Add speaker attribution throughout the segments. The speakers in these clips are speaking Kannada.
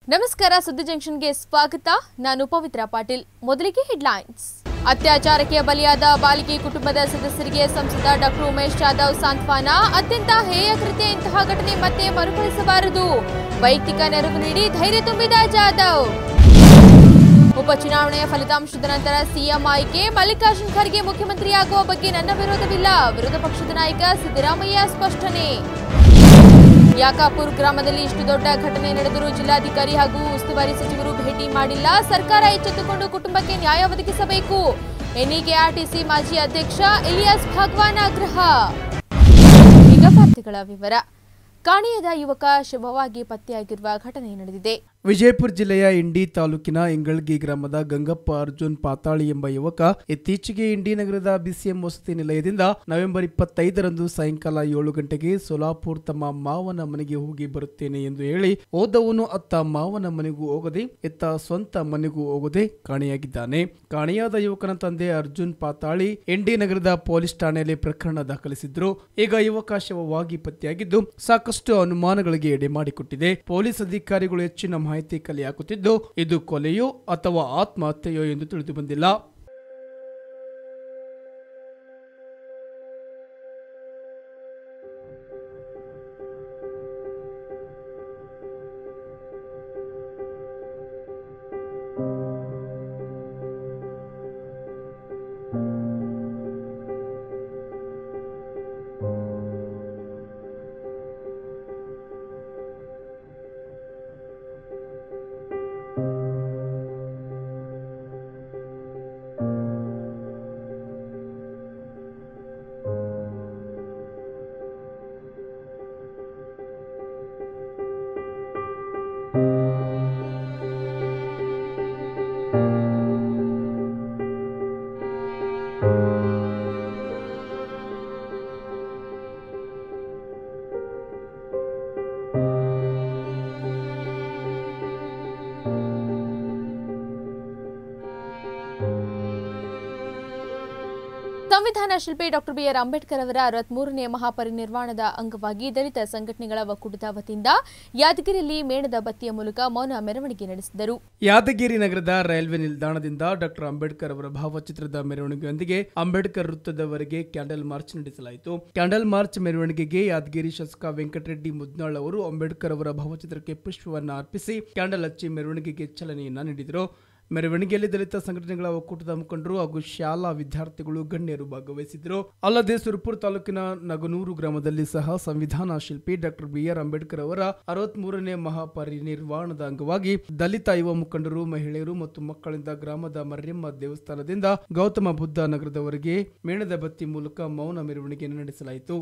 Speaker 1: ನಮಸ್ಕಾರ ಸುದ್ದಿ ಜಂಕ್ಷನ್ಗೆ ಸ್ವಾಗತ ನಾನು ಪವಿತ್ರ ಪಾಟೀಲ್ ಮೊದಲಿಗೆ ಹೆಡ್ಲೈನ್ಸ್ ಅತ್ಯಾಚಾರಕ್ಕೆ ಬಲಿಯಾದ ಬಾಲಿಕೆ ಕುಟುಂಬದ ಸದಸ್ಯರಿಗೆ ಸಂಸದ ಡಾಕ್ಟರ್ ಉಮೇಶ್ ಜಾಧವ್ ಸಾಂತ್ವನ ಅತ್ಯಂತ ಹೇಯ ಕೃತ್ಯ ಇಂತಹ ಘಟನೆ ಮತ್ತೆ ಮರುಕಳಿಸಬಾರದು ವೈಯಕ್ತಿಕ ನೆರವು ನೀಡಿ ಧೈರ್ಯ ತುಂಬಿದ ಜಾಧವ್ ಉಪಚುನಾವಣೆಯ ಫಲಿತಾಂಶದ ನಂತರ ಸಿಎಂ ಆಯ್ಕೆ ಮಲ್ಲಿಕಾರ್ಜುನ್ ಖರ್ಗೆ ಮುಖ್ಯಮಂತ್ರಿಯಾಗುವ ಬಗ್ಗೆ ನನ್ನ ವಿರೋಧವಿಲ್ಲ ವಿರೋಧ ಪಕ್ಷದ ನಾಯಕ ಸಿದ್ದರಾಮಯ್ಯ ಸ್ಪಷ್ಟನೆ ಯಾಕಾಪುರ್ ಗ್ರಾಮದಲ್ಲಿ ಇಷ್ಟು ದೊಡ್ಡ ಘಟನೆ ನಡೆದರೂ ಜಿಲ್ಲಾಧಿಕಾರಿ ಹಾಗೂ ಉಸ್ತುವಾರಿ ಸಚಿವರು ಭೇಟಿ ಮಾಡಿಲ್ಲ ಸರ್ಕಾರ ಎಚ್ಚೆತ್ತುಕೊಂಡು ಕುಟುಂಬಕ್ಕೆ ನ್ಯಾಯ ಒದಗಿಸಬೇಕು ಎನ್ಇಕೆಆರ್ಟಿಸಿ ಮಾಜಿ ಅಧ್ಯಕ್ಷ ಇಲಿಯಾಸ್ ಭಗವಾನ್ ಆಗ್ರಹ ಈಗ ವಾರ್ತೆಗಳ ವಿವರ ಕಾಣೆಯಾದ ಯುವಕ ಶವವಾಗಿ ಪತ್ತೆಯಾಗಿರುವ ಘಟನೆ ನಡೆದಿದೆ
Speaker 2: ವಿಜಯಪುರ ಜಿಲ್ಲೆಯ ಇಂಡಿ ತಾಲೂಕಿನ ಇಂಗಳಗಿ ಗ್ರಾಮದ ಗಂಗಪ್ಪ ಅರ್ಜುನ್ ಪಾತಾಳಿ ಎಂಬ ಯುವಕ ಇತ್ತೀಚೆಗೆ ಇಂಡಿ ನಗರದ ಬಿಸಿಎಂ ವಸತಿ ನಿಲಯದಿಂದ ನವೆಂಬರ್ ಇಪ್ಪತ್ತೈದರಂದು ಸಾಯಂಕಾಲ ಏಳು ಗಂಟೆಗೆ ಸೋಲಾಪುರ್ ತಮ್ಮ ಮಾವನ ಮನೆಗೆ ಹೋಗಿ ಬರುತ್ತೇನೆ ಎಂದು ಹೇಳಿ ಹೋದವನು ಅತ್ತ ಮಾವನ ಮನೆಗೂ ಹೋಗದೆ ಇತ್ತ ಸ್ವಂತ ಮನೆಗೂ ಹೋಗದೆ ಕಾಣೆಯಾಗಿದ್ದಾನೆ ಕಾಣೆಯಾದ ಯುವಕನ ತಂದೆ ಅರ್ಜುನ್ ಪಾತಾಳಿ ಇಂಡಿ ನಗರದ ಪೊಲೀಸ್ ಠಾಣೆಯಲ್ಲಿ ಪ್ರಕರಣ ದಾಖಲಿಸಿದ್ರು ಈಗ ಯುವಕ ಶವವಾಗಿ ಪತ್ತೆಯಾಗಿದ್ದು ಸಾಕಷ್ಟು ಅನುಮಾನಗಳಿಗೆ ಎಡೆ ಮಾಡಿಕೊಟ್ಟಿದೆ ಪೊಲೀಸ್ ಅಧಿಕಾರಿಗಳು ಹೆಚ್ಚಿನ ಮಾಹಿತಿ ಕಲೆ ಹಾಕುತ್ತಿದ್ದು ಇದು ಕೊಲೆಯೋ ಅಥವಾ ಆತ್ಮಹತ್ಯೆಯೋ ಎಂದು ತಿಳಿದು ಬಂದಿಲ್ಲ
Speaker 1: ಸಂವಿಧಾನ ಶಿಲ್ಪಿ ಡಾಕ್ಟರ್ ಬಿಆರ್ ಅಂಬೇಡ್ಕರ್ ಅವರ ಅರವತ್ಮೂರನೇ ಮಹಾಪರಿನಿರ್ವಾಣದ ಅಂಗವಾಗಿ ದಲಿತ ಸಂಘಟನೆಗಳ ಒಕ್ಕೂಟದ ವತಿಯಿಂದ ಯಾದಗಿರಿಯಲ್ಲಿ ಮೇಣದ ಬತ್ತಿಯ ಮೂಲಕ ಮೌನ ಮೆರವಣಿಗೆ ನಡೆಸಿದರು
Speaker 2: ಯಾದಗಿರಿ ನಗರದ ರೈಲ್ವೆ ನಿಲ್ದಾಣದಿಂದ ಡಾಕ್ಟರ್ ಅಂಬೇಡ್ಕರ್ ಅವರ ಭಾವಚಿತ್ರದ ಮೆರವಣಿಗೆಯೊಂದಿಗೆ ಅಂಬೇಡ್ಕರ್ ವೃತ್ತದವರೆಗೆ ಕ್ಯಾಂಡಲ್ ಮಾರ್ಚ್ ನಡೆಸಲಾಯಿತು ಕ್ಯಾಂಡಲ್ ಮಾರ್ಚ್ ಮೆರವಣಿಗೆಗೆ ಯಾದಗಿರಿ ಶಾಸಕ ವೆಂಕಟರೆಡ್ಡಿ ಮುದ್ನಾಳ್ ಅವರು ಅಂಬೇಡ್ಕರ್ ಅವರ ಭಾವಚಿತ್ರಕ್ಕೆ ಪುಷ್ಪವನ್ನು ಅರ್ಪಿಸಿ ಕ್ಯಾಂಡಲ್ ಹಚ್ಚಿ ಮೆರವಣಿಗೆಗೆ ಚಾಲನೆಯನ್ನ ನೀಡಿದರು ಮೆರವಣಿಗೆಯಲ್ಲಿ ದಲಿತ ಸಂಘಟನೆಗಳ ಒಕ್ಕೂಟದ ಮುಖಂಡರು ಹಾಗೂ ಶಾಲಾ ವಿದ್ಯಾರ್ಥಿಗಳು ಗಣ್ಯರು ಭಾಗವಹಿಸಿದ್ರು ಅಲ್ಲದೆ ಸುರಪುರ ತಾಲೂಕಿನ ನಗನೂರು ಗ್ರಾಮದಲ್ಲಿ ಸಹ ಸಂವಿಧಾನ ಶಿಲ್ಪಿ ಡಾಕ್ಟರ್ ಬಿಆರ್ ಅಂಬೇಡ್ಕರ್ ಅವರ ಅರವತ್ಮೂರನೇ ಮಹಾಪರಿನಿರ್ವಾಣದ ಅಂಗವಾಗಿ ದಲಿತ ಯುವ ಮುಖಂಡರು ಮಹಿಳೆಯರು ಮತ್ತು ಮಕ್ಕಳಿಂದ ಗ್ರಾಮದ ಮರ್ಯಮ್ಮ ದೇವಸ್ಥಾನದಿಂದ ಗೌತಮ ಬುದ್ಧ ನಗರದವರೆಗೆ ಮೇಣದ ಬತ್ತಿ ಮೂಲಕ ಮೌನ ಮೆರವಣಿಗೆಯನ್ನು ನಡೆಸಲಾಯಿತು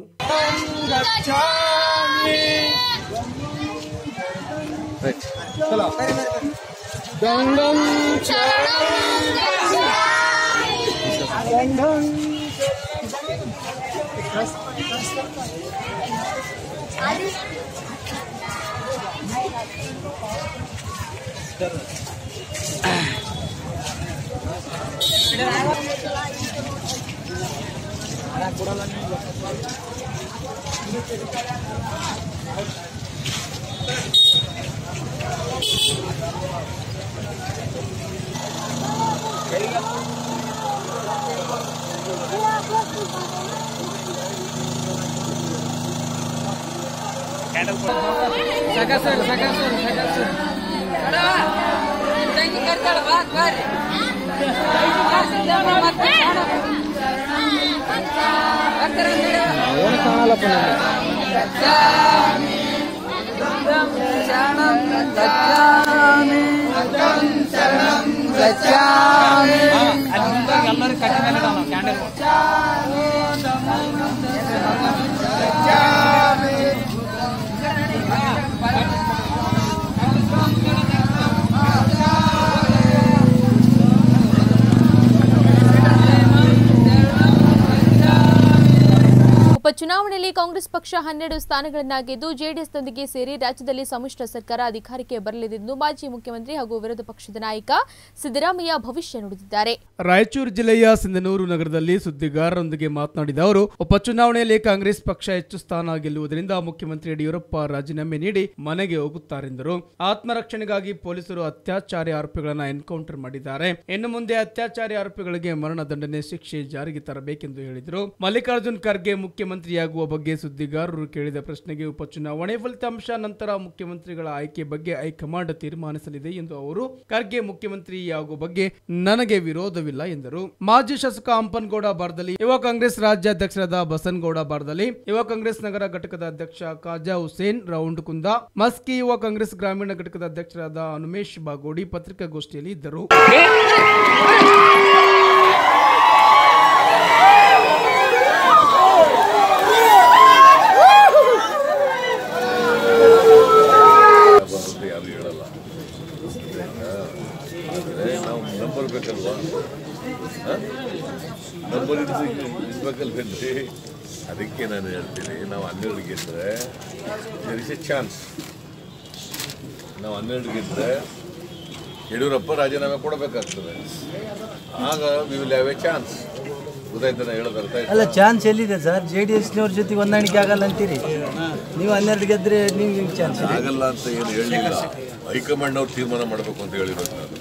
Speaker 1: ಚುನಾವಣೆಯಲ್ಲಿ ಕಾಂಗ್ರೆಸ್ ಪಕ್ಷ ಹನ್ನೆರಡು ಸ್ಥಾನಗಳನ್ನ ಗೆದ್ದು ಜೆಡಿಎಸ್ನೊಂದಿಗೆ ಸೇರಿ ರಾಜ್ಯದಲ್ಲಿ ಸಮ್ಮಿಶ್ರ ಸರ್ಕಾರ ಅಧಿಕಾರಕ್ಕೆ ಬರಲಿದೆ ಎಂದು ಮಾಜಿ ಮುಖ್ಯಮಂತ್ರಿ ಹಾಗೂ ವಿರೋಧ ಪಕ್ಷದ ನಾಯಕ ಸಿದ್ದರಾಮಯ್ಯ ಭವಿಷ್ಯ ನುಡಿದಿದ್ದಾರೆ
Speaker 2: ರಾಯಚೂರು ಜಿಲ್ಲೆಯ ಸಿಂಧನೂರು ನಗರದಲ್ಲಿ ಸುದ್ದಿಗಾರರೊಂದಿಗೆ ಮಾತನಾಡಿದ ಅವರು ಉಪಚುನಾವಣೆಯಲ್ಲಿ ಕಾಂಗ್ರೆಸ್ ಪಕ್ಷ ಹೆಚ್ಚು ಸ್ಥಾನ ಗೆಲ್ಲುವುದರಿಂದ ಮುಖ್ಯಮಂತ್ರಿ ಯಡಿಯೂರಪ್ಪ ರಾಜೀನಾಮೆ ನೀಡಿ ಮನೆಗೆ ಹೋಗುತ್ತಾರೆಂದರು ಆತ್ಮರಕ್ಷಣೆಗಾಗಿ ಪೊಲೀಸರು ಅತ್ಯಾಚಾರಿ ಆರೋಪಿಗಳನ್ನ ಎನ್ಕೌಂಟರ್ ಮಾಡಿದ್ದಾರೆ ಇನ್ನು ಮುಂದೆ ಅತ್ಯಾಚಾರಿ ಆರೋಪಿಗಳಿಗೆ ಮರಣ ದಂಡನೆ ಶಿಕ್ಷೆ ಜಾರಿಗೆ ತರಬೇಕೆಂದು ಹೇಳಿದರು ಮಲ್ಲಿಕಾರ್ಜುನ್ ಖರ್ಗೆ ಮುಖ್ಯಮಂತ್ರಿಯಾಗುವ ಬಗ್ಗೆ ಸುದ್ದಿಗಾರರು ಕೇಳಿದ ಪ್ರಶ್ನೆಗೆ ಉಪಚುನಾವಣೆ ಫಲಿತಾಂಶ ನಂತರ ಮುಖ್ಯಮಂತ್ರಿಗಳ ಆಯ್ಕೆ ಬಗ್ಗೆ ಹೈಕಮಾಂಡ್ ತೀರ್ಮಾನಿಸಲಿದೆ ಎಂದು ಅವರು ಖರ್ಗೆ ಮುಖ್ಯಮಂತ್ರಿಯಾಗುವ ಬಗ್ಗೆ ನನಗೆ ವಿರೋಧವಿಲ್ಲ ಎಂದರು ಮಾಜಿ ಶಾಸಕ ಅಂಪನ್ಗೌಡ ಬಾರ್ದಲಿ ಯುವ ಕಾಂಗ್ರೆಸ್ ರಾಜ್ಯಾಧ್ಯಕ್ಷರಾದ ಬಸನಗೌಡ ಬಾರ್ದಲಿ ಯುವ ಕಾಂಗ್ರೆಸ್ ನಗರ ಘಟಕದ ಅಧ್ಯಕ್ಷ ಖಾಜಾ ಹುಸೇನ್ ರೌಂಡ್ ಕುಂದ ಮಸ್ಕಿ ಯುವ ಕಾಂಗ್ರೆಸ್ ಗ್ರಾಮೀಣ ಘಟಕದ ಅಧ್ಯಕ್ಷರಾದ ಅನುಮೇಶ್ ಬಾಗೋಡಿ ಪತ್ರಿಕಾಗೋಷ್ಠಿಯಲ್ಲಿ ಇದ್ದರು
Speaker 3: ಬಂದ್ಬಿಟ್ಟು ಯಾರು ಹೇಳಲ್ಲ ಆದರೆ ನಾವು ನಂಬರ್ ಬೇಕಲ್ವಾ ನಂಬರ್ ಇರ್ಬೇಕಲ್ವೇನ್ರಿ ಅದಕ್ಕೆ ನಾನು ಹೇಳ್ತೀನಿ ನಾವು ಹನ್ನೆರಡು ಗೆದ್ದರೆ ದರ್ ಇಸ್ ಎ ಚಾನ್ಸ್ ನಾವು ಹನ್ನೆರಡು ಗೆದ್ದರೆ ಯಡಿಯೂರಪ್ಪ ರಾಜೀನಾಮೆ ಕೊಡಬೇಕಾಗ್ತದೆ ಆಗ we will have a chance ಗೊತ್ತಾಯ್ತು ನಾ ಹೇಳೋದು ಅರ್ಥ ಆಯ್ತಾ?
Speaker 4: ಅಲ್ಲ ಚಾನ್ಸ್ ಎಲ್ಲಿದೆ ಸರ್ ಜೆ ಡಿ ಎಸ್ನವ್ರ ಜೊತೆಗೆ ಹೊಂದಾಣಿಕೆ ಆಗಲ್ಲ ಅಂತೀರಿ ನೀವು ಹನ್ನೆರಡು ಗೆದ್ರೆ ನಿಮ್ಗೆ ಚಾನ್ಸ್ ಇದೆ
Speaker 3: ಆಗಲ್ಲ ಅಂತ ಏನು ಹೇಳಿಲ್ಲ ಹೈಕಮಾಂಡ್ ಅವ್ರು ತೀರ್ಮಾನ ಮಾಡಬೇಕು ಅಂತ ಹೇಳಿರೋದು ನಾನು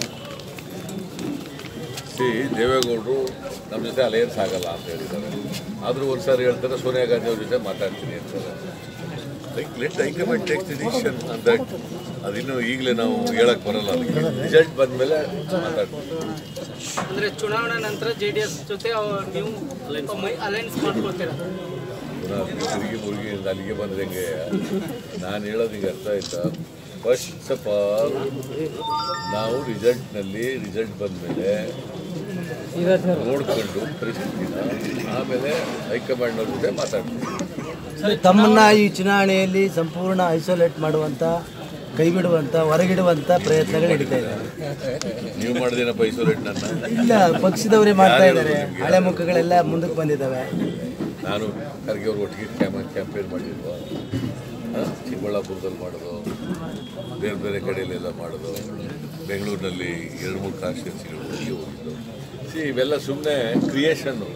Speaker 3: ಸಿ ದೇವೇಗೌಡರು ನಮ್ಮ ಜೊತೆ ಅಲಯನ್ಸ್ ಆಗಲ್ಲ ಅಂತ ಹೇಳಿದ್ದಾರೆ ಆದರೂ ಒಂದು ಸಾರಿ ಹೇಳ್ತಾರೆ ಸೋನಿಯಾ ಗಾಂಧಿ ಅವ್ರ ಜೊತೆ ಮಾತಾಡ್ತೀನಿ ಅಂತಾರೆ like let high command take the decision ಅಂತ ಅದಿನ್ನು ಈಗಲೇ ನಾವು ಹೇಳಕ್ ಬರಲ್ಲ ಅದಕ್ಕೆ ರಿಸಲ್ಟ್ ಬಂದಮೇಲೆ ಮಾತಾಡ್ತೀವಿ
Speaker 5: ಅಂದ್ರೆ ಚುನಾವಣೆ ನಂತರ ಜೆ ಡಿ ಎಸ್ ಜೊತೆ ಅವ- ನೀವು ಅಲೈನ್ಸ್ ಮಾಡ್ಕೊಳ್ತೀರಾ
Speaker 3: ಪುನಃ ತಿರುಗಿ ಮುರುಗಿ ಅಲ್ಲಿಗೆ ಬಂದಂಗೆ ನಾನು ಹೇಳೋದು ಈಗ ಅರ್ಥ ಆಯ್ತಾ ಫಸ್ಟ್ ಆಫ್ ಆಲ್ ನಾವು ರಿಸಲ್ಟ್ನಲ್ಲಿ ರಿಸಲ್ಟ್ ಬಂದಮೇಲೆ ನೋಡ್ಕೊಂಡು ಪರಿಸ್ಥಿತಿನ ಆಮೇಲೆ ಹೈಕಮಾಂಡ್ ಅವ್ರ ಜೊತೆ ಮಾತಾಡ್ತೀವಿ
Speaker 4: ತಮ್ಮನ್ನ ಈ ಚುನಾವಣೆಯಲ್ಲಿ ಸಂಪೂರ್ಣ ಐಸೋಲೇಟ್ ಮಾಡುವಂತ ಕೈ ಬಿಡುವಂತ ಹೊರಗಿಡುವಂತ ಪ್ರಯತ್ನಗಳು ನಡೀತಾ ಇದ್ದಾರೆ
Speaker 3: ನೀವು ಮಾಡಿದೇನಪ್ಪ ಐಸೋಲೇಟ್ ನನ್ನ
Speaker 4: ಇಲ್ಲ ಪಕ್ಷದವರೇ ಮಾಡ್ತಾ ಇದ್ದಾರೆ ಹಳೆ ಮುಖಗಳೆಲ್ಲ ಮುಂದಕ್ಕೆ ಬಂದಿದ್ದಾವೆ
Speaker 3: ನಾನು ಖರ್ಗೆ ಅವ್ರ ಒಟ್ಟಿಗೆ ಕ್ಯಾಮ ಕ್ಯಾಂಪೇನ್ ಮಾಡಿಲ್ವಾ ಆ, ಚಿಕ್ಕಬಳ್ಳಾಪುರದಲ್ಲಿ ಮಾಡೋದು ಬೇರೆ ಬೇರೆ ಕಡೆಯಲ್ಲೆಲ್ಲ ಮಾಡೋದು ಬೆಂಗಳೂರಿನಲ್ಲಿ ಎರಡು ಮೂರು ಕಾನ್ಸ್ಟಿಟ್ಯೂನ್ಸಿಗಳು ಹೋಗಿ ಹೋಗಿದ್ದು ಸಿ ಇವೆಲ್ಲ ಸುಮ್ಮನೆ ಕ್ರಿಯೇಷನ್ನು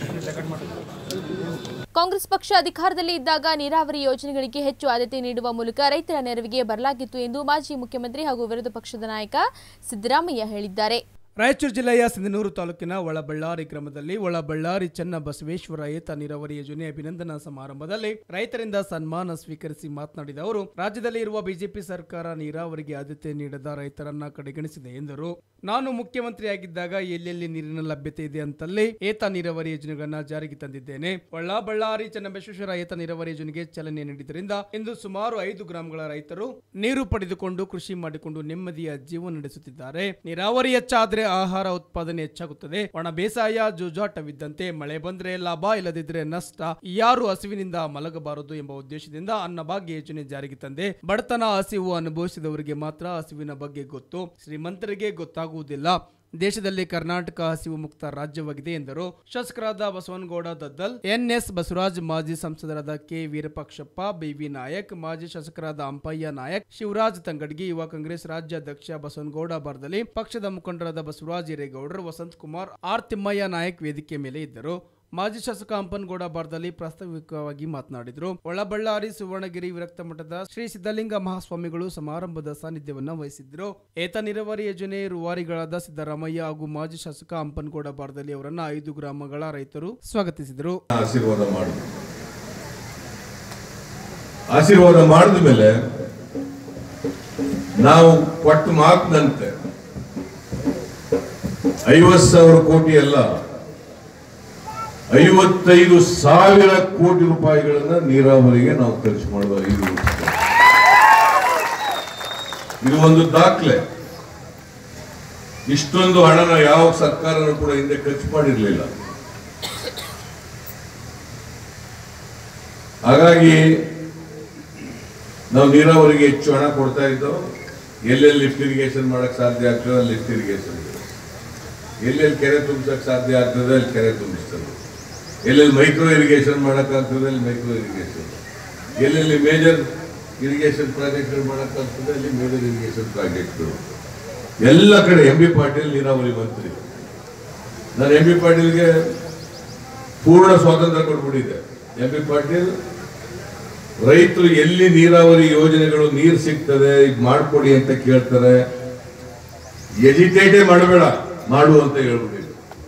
Speaker 1: ಕಾಂಗ್ರೆಸ್ ಪಕ್ಷ ಅಧಿಕಾರದಲ್ಲಿ ಇದ್ದಾಗ ನೀರಾವರಿ ಯೋಜನೆಗಳಿಗೆ ಹೆಚ್ಚು ಆದ್ಯತೆ ನೀಡುವ ಮೂಲಕ ರೈತರ ನೆರವಿಗೆ ಬರಲಾಗಿತ್ತು ಎಂದು ಮಾಜಿ ಮುಖ್ಯಮಂತ್ರಿ ಹಾಗೂ ವಿರೋಧ ಪಕ್ಷದ ನಾಯಕ ಸಿದ್ದರಾಮಯ್ಯ ಹೇಳಿದ್ದಾರೆ
Speaker 2: ರಾಯಚೂರು ಜಿಲ್ಲೆಯ ಸಿಂಧನೂರು ತಾಲೂಕಿನ ಒಳಬಳ್ಳಾರಿ ಗ್ರಾಮದಲ್ಲಿ ಒಳಬಳ್ಳಾರಿ ಚನ್ನ ಬಸವೇಶ್ವರ ಏತ ನೀರಾವರಿ ಯೋಜನೆ ಅಭಿನಂದನಾ ಸಮಾರಂಭದಲ್ಲಿ ರೈತರಿಂದ ಸನ್ಮಾನ ಸ್ವೀಕರಿಸಿ ಮಾತನಾಡಿದ ಅವರು ರಾಜ್ಯದಲ್ಲಿ ಇರುವ ಬಿಜೆಪಿ ಸರ್ಕಾರ ನೀರಾವರಿಗೆ ಆದ್ಯತೆ ನೀಡದ ರೈತರನ್ನ ಕಡೆಗಣಿಸಿದೆ ಎಂದರು ನಾನು ಮುಖ್ಯಮಂತ್ರಿಯಾಗಿದ್ದಾಗ ಎಲ್ಲೆಲ್ಲಿ ನೀರಿನ ಲಭ್ಯತೆ ಇದೆ ಅಂತಲ್ಲಿ ಏತ ನೀರಾವರಿ ಯೋಜನೆಗಳನ್ನ ಜಾರಿಗೆ ತಂದಿದ್ದೇನೆ ಒಳ್ಳಬಳ್ಳಾರಿ ಚನ್ನಬಸವೇಶ್ವರ ಏತ ನೀರಾವರಿ ಯೋಜನೆಗೆ ಚಾಲನೆ ನೀಡಿದ್ದರಿಂದ ಇಂದು ಸುಮಾರು ಐದು ಗ್ರಾಮಗಳ ರೈತರು ನೀರು ಪಡೆದುಕೊಂಡು ಕೃಷಿ ಮಾಡಿಕೊಂಡು ನೆಮ್ಮದಿಯ ಜೀವನ ನಡೆಸುತ್ತಿದ್ದಾರೆ ನೀರಾವರಿ ಹೆಚ್ಚಾದ್ರೆ ಆಹಾರ ಉತ್ಪಾದನೆ ಹೆಚ್ಚಾಗುತ್ತದೆ ಒಣ ಬೇಸಾಯ ಜೂಜಾಟವಿದ್ದಂತೆ ಮಳೆ ಬಂದ್ರೆ ಲಾಭ ಇಲ್ಲದಿದ್ರೆ ನಷ್ಟ ಯಾರು ಹಸಿವಿನಿಂದ ಮಲಗಬಾರದು ಎಂಬ ಉದ್ದೇಶದಿಂದ ಅನ್ನಭಾಗ್ಯ ಯೋಜನೆ ಜಾರಿಗೆ ತಂದೆ ಬಡತನ ಹಸಿವು ಅನುಭವಿಸಿದವರಿಗೆ ಮಾತ್ರ ಹಸಿವಿನ ಬಗ್ಗೆ ಗೊತ್ತು ಶ್ರೀಮಂತರಿಗೆ ಗೊತ್ತಾಗುವುದಿಲ್ಲ ದೇಶದಲ್ಲಿ ಕರ್ನಾಟಕ ಹಸಿವು ಮುಕ್ತ ರಾಜ್ಯವಾಗಿದೆ ಎಂದರು ಶಾಸಕರಾದ ಬಸವನಗೌಡ ದದ್ದಲ್ ಎನ್ಎಸ್ ಬಸವರಾಜ್ ಮಾಜಿ ಸಂಸದರಾದ ಕೆ ವೀರಪಕ್ಷಪ್ಪ ಬಿವಿ ನಾಯಕ್ ಮಾಜಿ ಶಾಸಕರಾದ ಅಂಪಯ್ಯ ನಾಯಕ್ ಶಿವರಾಜ್ ತಂಗಡ್ಗಿ ಯುವ ಕಾಂಗ್ರೆಸ್ ರಾಜ್ಯಾಧ್ಯಕ್ಷ ಬಸವನಗೌಡ ಬಾರ್ದಲಿ ಪಕ್ಷದ ಮುಖಂಡರಾದ ಬಸವರಾಜ್ ಹಿರೇಗೌಡರು ವಸಂತ್ ಕುಮಾರ್ ಆರ್ ತಿಮ್ಮಯ್ಯ ನಾಯಕ್ ವೇದಿಕೆ ಮೇಲೆ ಇದ್ದರು ಮಾಜಿ ಶಾಸಕ ಅಂಪನಗೌಡ ಬಾರ್ದಲ್ಲಿ ಪ್ರಾಸ್ತಾವಿಕವಾಗಿ ಮಾತನಾಡಿದರು ಒಳಬಳ್ಳಾರಿ ಸುವರ್ಣಗಿರಿ ವಿರಕ್ತ ಮಠದ ಶ್ರೀ ಸಿದ್ದಲಿಂಗ ಮಹಾಸ್ವಾಮಿಗಳು ಸಮಾರಂಭದ ಸಾನ್ನಿಧ್ಯವನ್ನ ವಹಿಸಿದ್ರು ಏತ ನೀರಾವರಿ ಯೋಜನೆ ರೂವಾರಿಗಳಾದ ಸಿದ್ದರಾಮಯ್ಯ ಹಾಗೂ ಮಾಜಿ ಶಾಸಕ ಅಂಪನಗೌಡ ಬಾರ್ದಲ್ಲಿ ಅವರನ್ನ ಐದು ಗ್ರಾಮಗಳ ರೈತರು ಸ್ವಾಗತಿಸಿದರು
Speaker 6: ಆಶೀರ್ವಾದ ಮಾಡು ಆಶೀರ್ವಾದ ಮಾಡಿದ ಮೇಲೆ ನಾವು ಕೊಟ್ಟ ಮಾತಿನಂತೆ ಐವತ್ ಸಾವಿರ ಕೋಟಿ ಅಲ್ಲ ಐವತ್ತೈದು ಸಾವಿರ ಕೋಟಿ ರೂಪಾಯಿಗಳನ್ನ ನೀರಾವರಿಗೆ ನಾವು ಖರ್ಚು ಮಾಡುವ ಐದು ವರ್ಷದಲ್ಲಿ. ಇದು ಒಂದು ದಾಖಲೆ ಇಷ್ಟೊಂದು ಹಣನ ಯಾವ ಸರ್ಕಾರನೂ ಕೂಡ ಹಿಂದೆ ಖರ್ಚು ಮಾಡಿರಲಿಲ್ಲ ಹಾಗಾಗಿ ನಾವು ನೀರಾವರಿಗೆ ಹೆಚ್ಚು ಹಣ ಕೊಡ್ತಾ ಇದ್ದೋ ಎಲ್ಲೆಲ್ಲಿ ಲಿಫ್ಟ್ ಇರಿಗೇಷನ್ ಮಾಡಕ್ ಸಾಧ್ಯ ಆಗ್ತದೆ ಅಲ್ಲಿ ಲಿಫ್ಟ್ ಇರಿಗೇಷನ್ ಎಲ್ಲೆಲ್ಲಿ ಕೆರೆ ತುಂಬಿಸಕ್ ಸಾಧ್ಯ ಆಗ್ತದೆ ಅಲ್ಲಿ ಕೆರೆ ತುಂಬಿಸ್ತದೆ
Speaker 3: ಎಲ್ಲೆಲ್ಲಿ ಮೈಕ್ರೋ ಇರಿಗೇಷನ್ ಮಾಡೋಕ್ಕಾಗ್ತದೆ ಅಲ್ಲಿ ಮೈಕ್ರೋ ಇರಿಗೇಷನ್ ಎಲ್ಲೆಲ್ಲಿ ಮೇಜರ್ ಇರಿಗೇಷನ್ ಪ್ರಾಜೆಕ್ಟ್ಗಳು ಮಾಡೋಕ್ಕಾಗ್ತದೆ ಅಲ್ಲಿ ಮೇಜರ್ ಇರಿಗೇಷನ್ ಪ್ರಾಜೆಕ್ಟ್ಗಳು ಎಲ್ಲ ಕಡೆ ಎಂ ಬಿ ಪಾಟೀಲ್ ನೀರಾವರಿ ಮಂತ್ರಿ ನಾನು ಎಂ ಬಿ ಪಾಟೀಲ್ಗೆ ಪೂರ್ಣ ಸ್ವಾತಂತ್ರ್ಯ ಕೊಟ್ಬಿಟ್ಟಿದ್ದೆ ಎಂ ಬಿ ಪಾಟೀಲ್ ರೈತರು ಎಲ್ಲಿ ನೀರಾವರಿ ಯೋಜನೆಗಳು ನೀರು ಸಿಗ್ತದೆ ಇದು ಮಾಡ್ಕೊಡಿ ಅಂತ ಕೇಳ್ತಾರೆ ಎಜಿಟೇಟೇ ಮಾಡಬೇಡ ಮಾಡು ಅಂತ ಹೇಳ್ಬಿಟ್ಟಿದ್ರು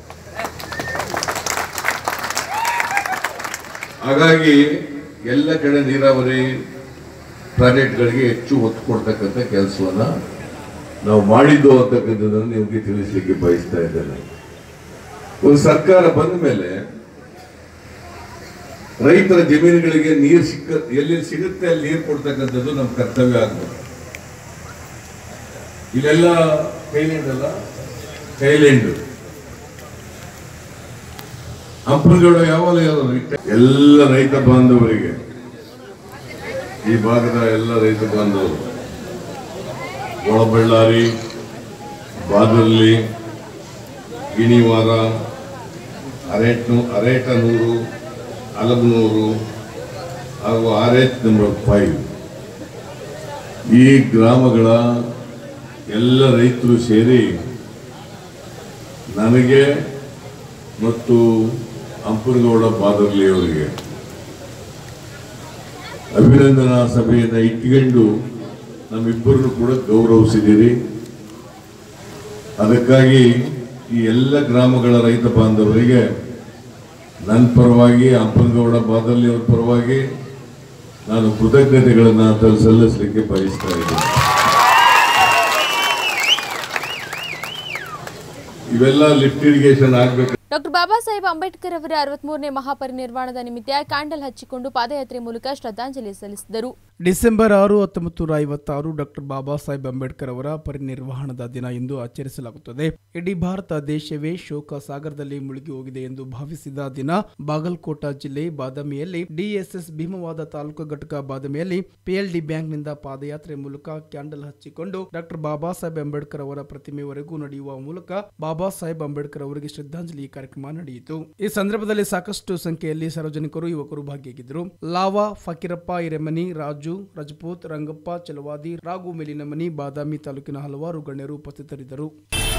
Speaker 3: ಹಾಗಾಗಿ ಎಲ್ಲ ಕಡೆ ನೀರಾವರಿ ಪ್ರಾಜೆಕ್ಟ್ಗಳಿಗೆ ಹೆಚ್ಚು ಒತ್ತು ಕೊಡ್ತಕ್ಕಂಥ ಕೆಲಸವನ್ನ ನಾವು ಮಾಡಿದ್ದು ಅಂತಕ್ಕಂಥದ್ದನ್ನು ನಿಮಗೆ ತಿಳಿಸ್ಲಿಕ್ಕೆ ಬಯಸ್ತಾ ಇದ್ದೇನೆ ಒಂದು ಸರ್ಕಾರ ಬಂದ ಮೇಲೆ ರೈತರ ಜಮೀನುಗಳಿಗೆ ನೀರು ಸಿಕ್ಕ ಎಲ್ಲಿ ಸಿಗುತ್ತೆ ಅಲ್ಲಿ ನೀರು ಕೊಡ್ತಕ್ಕಂಥದ್ದು ನಮ್ಮ ಕರ್ತವ್ಯ ಆಗ್ಬೇಕು ಇಲ್ಲೆಲ್ಲ ಕೈಲ್ಯಾಂಡ್ ಅಲ್ಲ ಕೈಲ್ಯಾಂಡ್ ಹಂಪನಗೌಡ ಯಾವಾಗ ಎಲ್ಲ ರೈತ ಬಾಂಧವರಿಗೆ ಈ ಭಾಗದ ಎಲ್ಲ ರೈತ ಬಾಂಧವರು ಒಳಬಳ್ಳಾರಿ ಬಾದರ್ಲಿ ಗಿಣಿವಾರ ಅರೇಟ್ನು ಅರೇಟನೂರು ಅಲಬನೂರು ಹಾಗೂ ಆರ್ ಎಚ್ ನಂಬರ್ ಫೈವ್ ಈ ಗ್ರಾಮಗಳ ಎಲ್ಲ ರೈತರು ಸೇರಿ ನನಗೆ ಮತ್ತು ಅಂಪನಗೌಡ ಬಾದರ್ಲಿ ಅವರಿಗೆ ಅಭಿನಂದನಾ ಸಭೆಯನ್ನು ಇಟ್ಕೊಂಡು ನಮ್ಮಿಬ್ಬರನ್ನು ಕೂಡ ಗೌರವಿಸಿದ್ದೀರಿ ಅದಕ್ಕಾಗಿ ಈ ಎಲ್ಲ ಗ್ರಾಮಗಳ ರೈತ ಬಾಂಧವರಿಗೆ ನನ್ನ ಪರವಾಗಿ ಅಂಪನಗೌಡ ಬಾದರ್ಲಿ ಅವ್ರ ಪರವಾಗಿ ನಾನು ಕೃತಜ್ಞತೆಗಳನ್ನು ತಲ್- ಸಲ್ಲಿಸಲಿಕ್ಕೆ ಬಯಸ್ತಾ ಇದ್ದೀನಿ ಇವೆಲ್ಲ ಲಿಫ್ಟ್ ಇರಿಗೇಷನ್ ಆಗ್ಬೇಕು
Speaker 1: ಡಾಕ್ಟರ್ ಬಾಬಾ ಸಾಹೇಬ್ ಅಂಬೇಡ್ಕರ್ ಅವರ ಅರವತ್ಮೂರನೇ ಮಹಾಪರಿನಿರ್ವಾಣದ ನಿಮಿತ್ತ ಕ್ಯಾಂಡಲ್ ಹಚ್ಚಿಕೊಂಡು ಪಾದಯಾತ್ರೆ ಮೂಲಕ ಶ್ರದ್ಧಾಂಜಲಿ ಸಲ್ಲಿಸಿದರು
Speaker 2: ಡಿಸೆಂಬರ್ ಆರು ಹತ್ತೊಂಬತ್ತು ನೂರ ಐವತ್ತಾರು ಡಾಕ್ಟರ್ ಬಾಬಾ ಸಾಹೇಬ್ ಅಂಬೇಡ್ಕರ್ ಅವರ ಪರಿನಿರ್ವಹಣದ ದಿನ ಎಂದು ಆಚರಿಸಲಾಗುತ್ತದೆ ಇಡೀ ಭಾರತ ದೇಶವೇ ಶೋಕ ಸಾಗರದಲ್ಲಿ ಮುಳುಗಿ ಹೋಗಿದೆ ಎಂದು ಭಾವಿಸಿದ ದಿನ ಬಾಗಲಕೋಟ ಜಿಲ್ಲೆ ಬಾದಾಮಿಯಲ್ಲಿ ಡಿಎಸ್ಎಸ್ ಭೀಮವಾದ ತಾಲೂಕು ಘಟಕ ಬಾದಾಮಿಯಲ್ಲಿ ಪಿಎಲ್ಡಿ ಬ್ಯಾಂಕ್ನಿಂದ ಪಾದಯಾತ್ರೆ ಮೂಲಕ ಕ್ಯಾಂಡಲ್ ಹಚ್ಚಿಕೊಂಡು ಡಾಕ್ಟರ್ ಬಾಬಾ ಸಾಹೇಬ್ ಅಂಬೇಡ್ಕರ್ ಅವರ ಪ್ರತಿಮೆವರೆಗೂ ನಡೆಯುವ ಮೂಲಕ ಬಾಬಾ ಸಾಹೇಬ್ ಅಂಬೇಡ್ಕರ್ ಅವರಿಗೆ ಶ್ರದ್ಧಾಂಜಲಿ ಕಾರ್ಯಕ್ರಮ ನಡೆಯಿತು ಈ ಸಂದರ್ಭದಲ್ಲಿ ಸಾಕಷ್ಟು ಸಂಖ್ಯೆಯಲ್ಲಿ ಸಾರ್ವಜನಿಕರು ಯುವಕರು ಭಾಗಿಯಾಗಿದ್ದರು ಲಾವಾ ಫಕೀರಪ್ಪ ಹಿರೇಮನಿ ರಾಜು ರಜಪೂತ್ ರಂಗಪ್ಪ ಚಲವಾದಿ ರಾಘು ಮೇಲಿನಮನಿ ಬಾದಾಮಿ ತಾಲೂಕಿನ ಹಲವಾರು ಗಣ್ಯರು ಉಪಸ್ಥಿತರಿದ್ದರು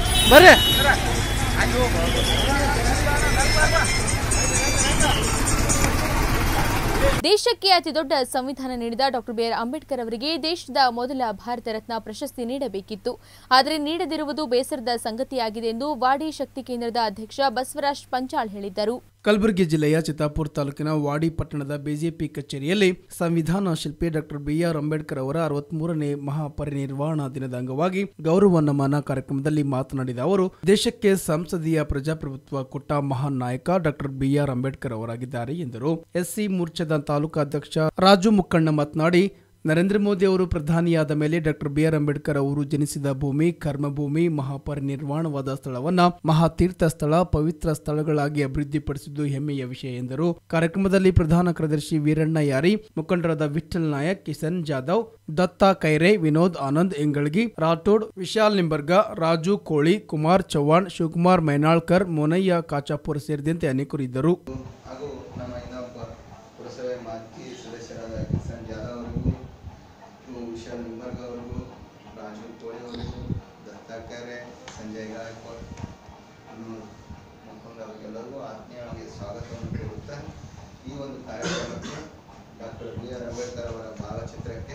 Speaker 1: ದೇಶಕ್ಕೆ ಅತಿ ದೊಡ್ಡ ಸಂವಿಧಾನ ನೀಡಿದ ಡಾಕ್ಟರ್ ಬಿಆರ್ ಅಂಬೇಡ್ಕರ್ ಅವರಿಗೆ ದೇಶದ ಮೊದಲ ಭಾರತ ರತ್ನ ಪ್ರಶಸ್ತಿ ನೀಡಬೇಕಿತ್ತು ಆದರೆ ನೀಡದಿರುವುದು ಬೇಸರದ ಸಂಗತಿಯಾಗಿದೆ ಎಂದು ವಾಡಿ ಶಕ್ತಿ ಕೇಂದ್ರದ ಅಧ್ಯಕ್ಷ ಬಸವರಾಜ್ ಪಂಚಾಳ್ ಹೇಳಿದ್ದರು
Speaker 2: ಕಲಬುರಗಿ ಜಿಲ್ಲೆಯ ಚಿತ್ತಾಪುರ ತಾಲೂಕಿನ ವಾಡಿ ಪಟ್ಟಣದ ಬಿಜೆಪಿ ಕಚೇರಿಯಲ್ಲಿ ಸಂವಿಧಾನ ಶಿಲ್ಪಿ ಡಾಕ್ಟರ್ ಬಿಆರ್ ಅಂಬೇಡ್ಕರ್ ಅವರ ಅರವತ್ಮೂರನೇ ಮಹಾಪರಿನಿರ್ವಾಣ ದಿನದ ಅಂಗವಾಗಿ ಗೌರವ ನಮನ ಕಾರ್ಯಕ್ರಮದಲ್ಲಿ ಮಾತನಾಡಿದ ಅವರು ದೇಶಕ್ಕೆ ಸಂಸದೀಯ ಪ್ರಜಾಪ್ರಭುತ್ವ ಕೊಟ್ಟ ಮಹಾನ್ ನಾಯಕ ಡಾಕ್ಟರ್ ಬಿಆರ್ ಅಂಬೇಡ್ಕರ್ ಅವರಾಗಿದ್ದಾರೆ ಎಂದರು ಎಸ್ಸಿ ಮೋರ್ಚಾದ ತಾಲೂಕಾಧ್ಯಕ್ಷ ರಾಜು ಮುಕ್ಕಣ್ಣ ಮಾತನಾಡಿ ನರೇಂದ್ರ ಮೋದಿ ಅವರು ಪ್ರಧಾನಿಯಾದ ಮೇಲೆ ಡಾಕ್ಟರ್ ಬಿಆರ್ ಅಂಬೇಡ್ಕರ್ ಅವರು ಜನಿಸಿದ ಭೂಮಿ ಕರ್ಮಭೂಮಿ ಮಹಾಪರಿನಿರ್ವಾಣವಾದ ಸ್ಥಳವನ್ನ ಮಹಾತೀರ್ಥ ಸ್ಥಳ ಪವಿತ್ರ ಸ್ಥಳಗಳಾಗಿ ಅಭಿವೃದ್ಧಿಪಡಿಸಿದ್ದು ಹೆಮ್ಮೆಯ ವಿಷಯ ಎಂದರು ಕಾರ್ಯಕ್ರಮದಲ್ಲಿ ಪ್ರಧಾನ ಕಾರ್ಯದರ್ಶಿ ವೀರಣ್ಣ ಯಾರಿ ಮುಖಂಡರಾದ ವಿಠಲ್ ನಾಯಕ್ ಕಿಸನ್ ಜಾಧವ್ ದತ್ತಾ ಕೈರೆ ವಿನೋದ್ ಆನಂದ್ ಎಂಗಳಗಿ ರಾಠೋಡ್ ವಿಶಾಲ್ ನಿಂಬರ್ಗ ರಾಜು ಕೋಳಿ ಕುಮಾರ್ ಚವ್ಹಾಣ್ ಶಿವಕುಮಾರ್ ಮೈನಾಳ್ಕರ್ ಮೋನಯ್ಯ ಕಾಚಾಪುರ್ ಸೇರಿದಂತೆ ಅನೇಕರು ಇದ್ದರು
Speaker 7: ಹಾಗೂ ನಮ್ಮ ಇನ್ನೊಬ್ಬ ಪುರಸಭೆ ಮಾಜಿ ಸದಸ್ಯರಾದ ಕಿಸನ್ ಜಾಧವ್ ಅವರಿಗೂ ಇವು ವಿಶಾಲ್ ನಿಂಬರ್ಗ ಅವರಿಗೂ ರಾಜು ಕೋಳಿ ಅವರಿಗೂ ದತ್ತಾಕರೆ ಸಂಜಯ್ ಗಾಯಕ್ವಾಡ್ ಇನ್ನು ಮುಖಂಡ ಅವರಿಗೆಲ್ಲರಿಗೂ ಆತ್ಮೀಯವಾಗಿ ಸ್ವಾಗತವನ್ನು ಕೋರುತ್ತಾ ಈ ಒಂದು ಕಾರ್ಯಕ್ರಮಕ್ಕೆ ಡಾಕ್ಟರ್ ಬಿ ಆರ್ ಅಂಬೇಡ್ಕರ್ ಅವರ ಭಾವಚಿತ್ರಕ್ಕೆ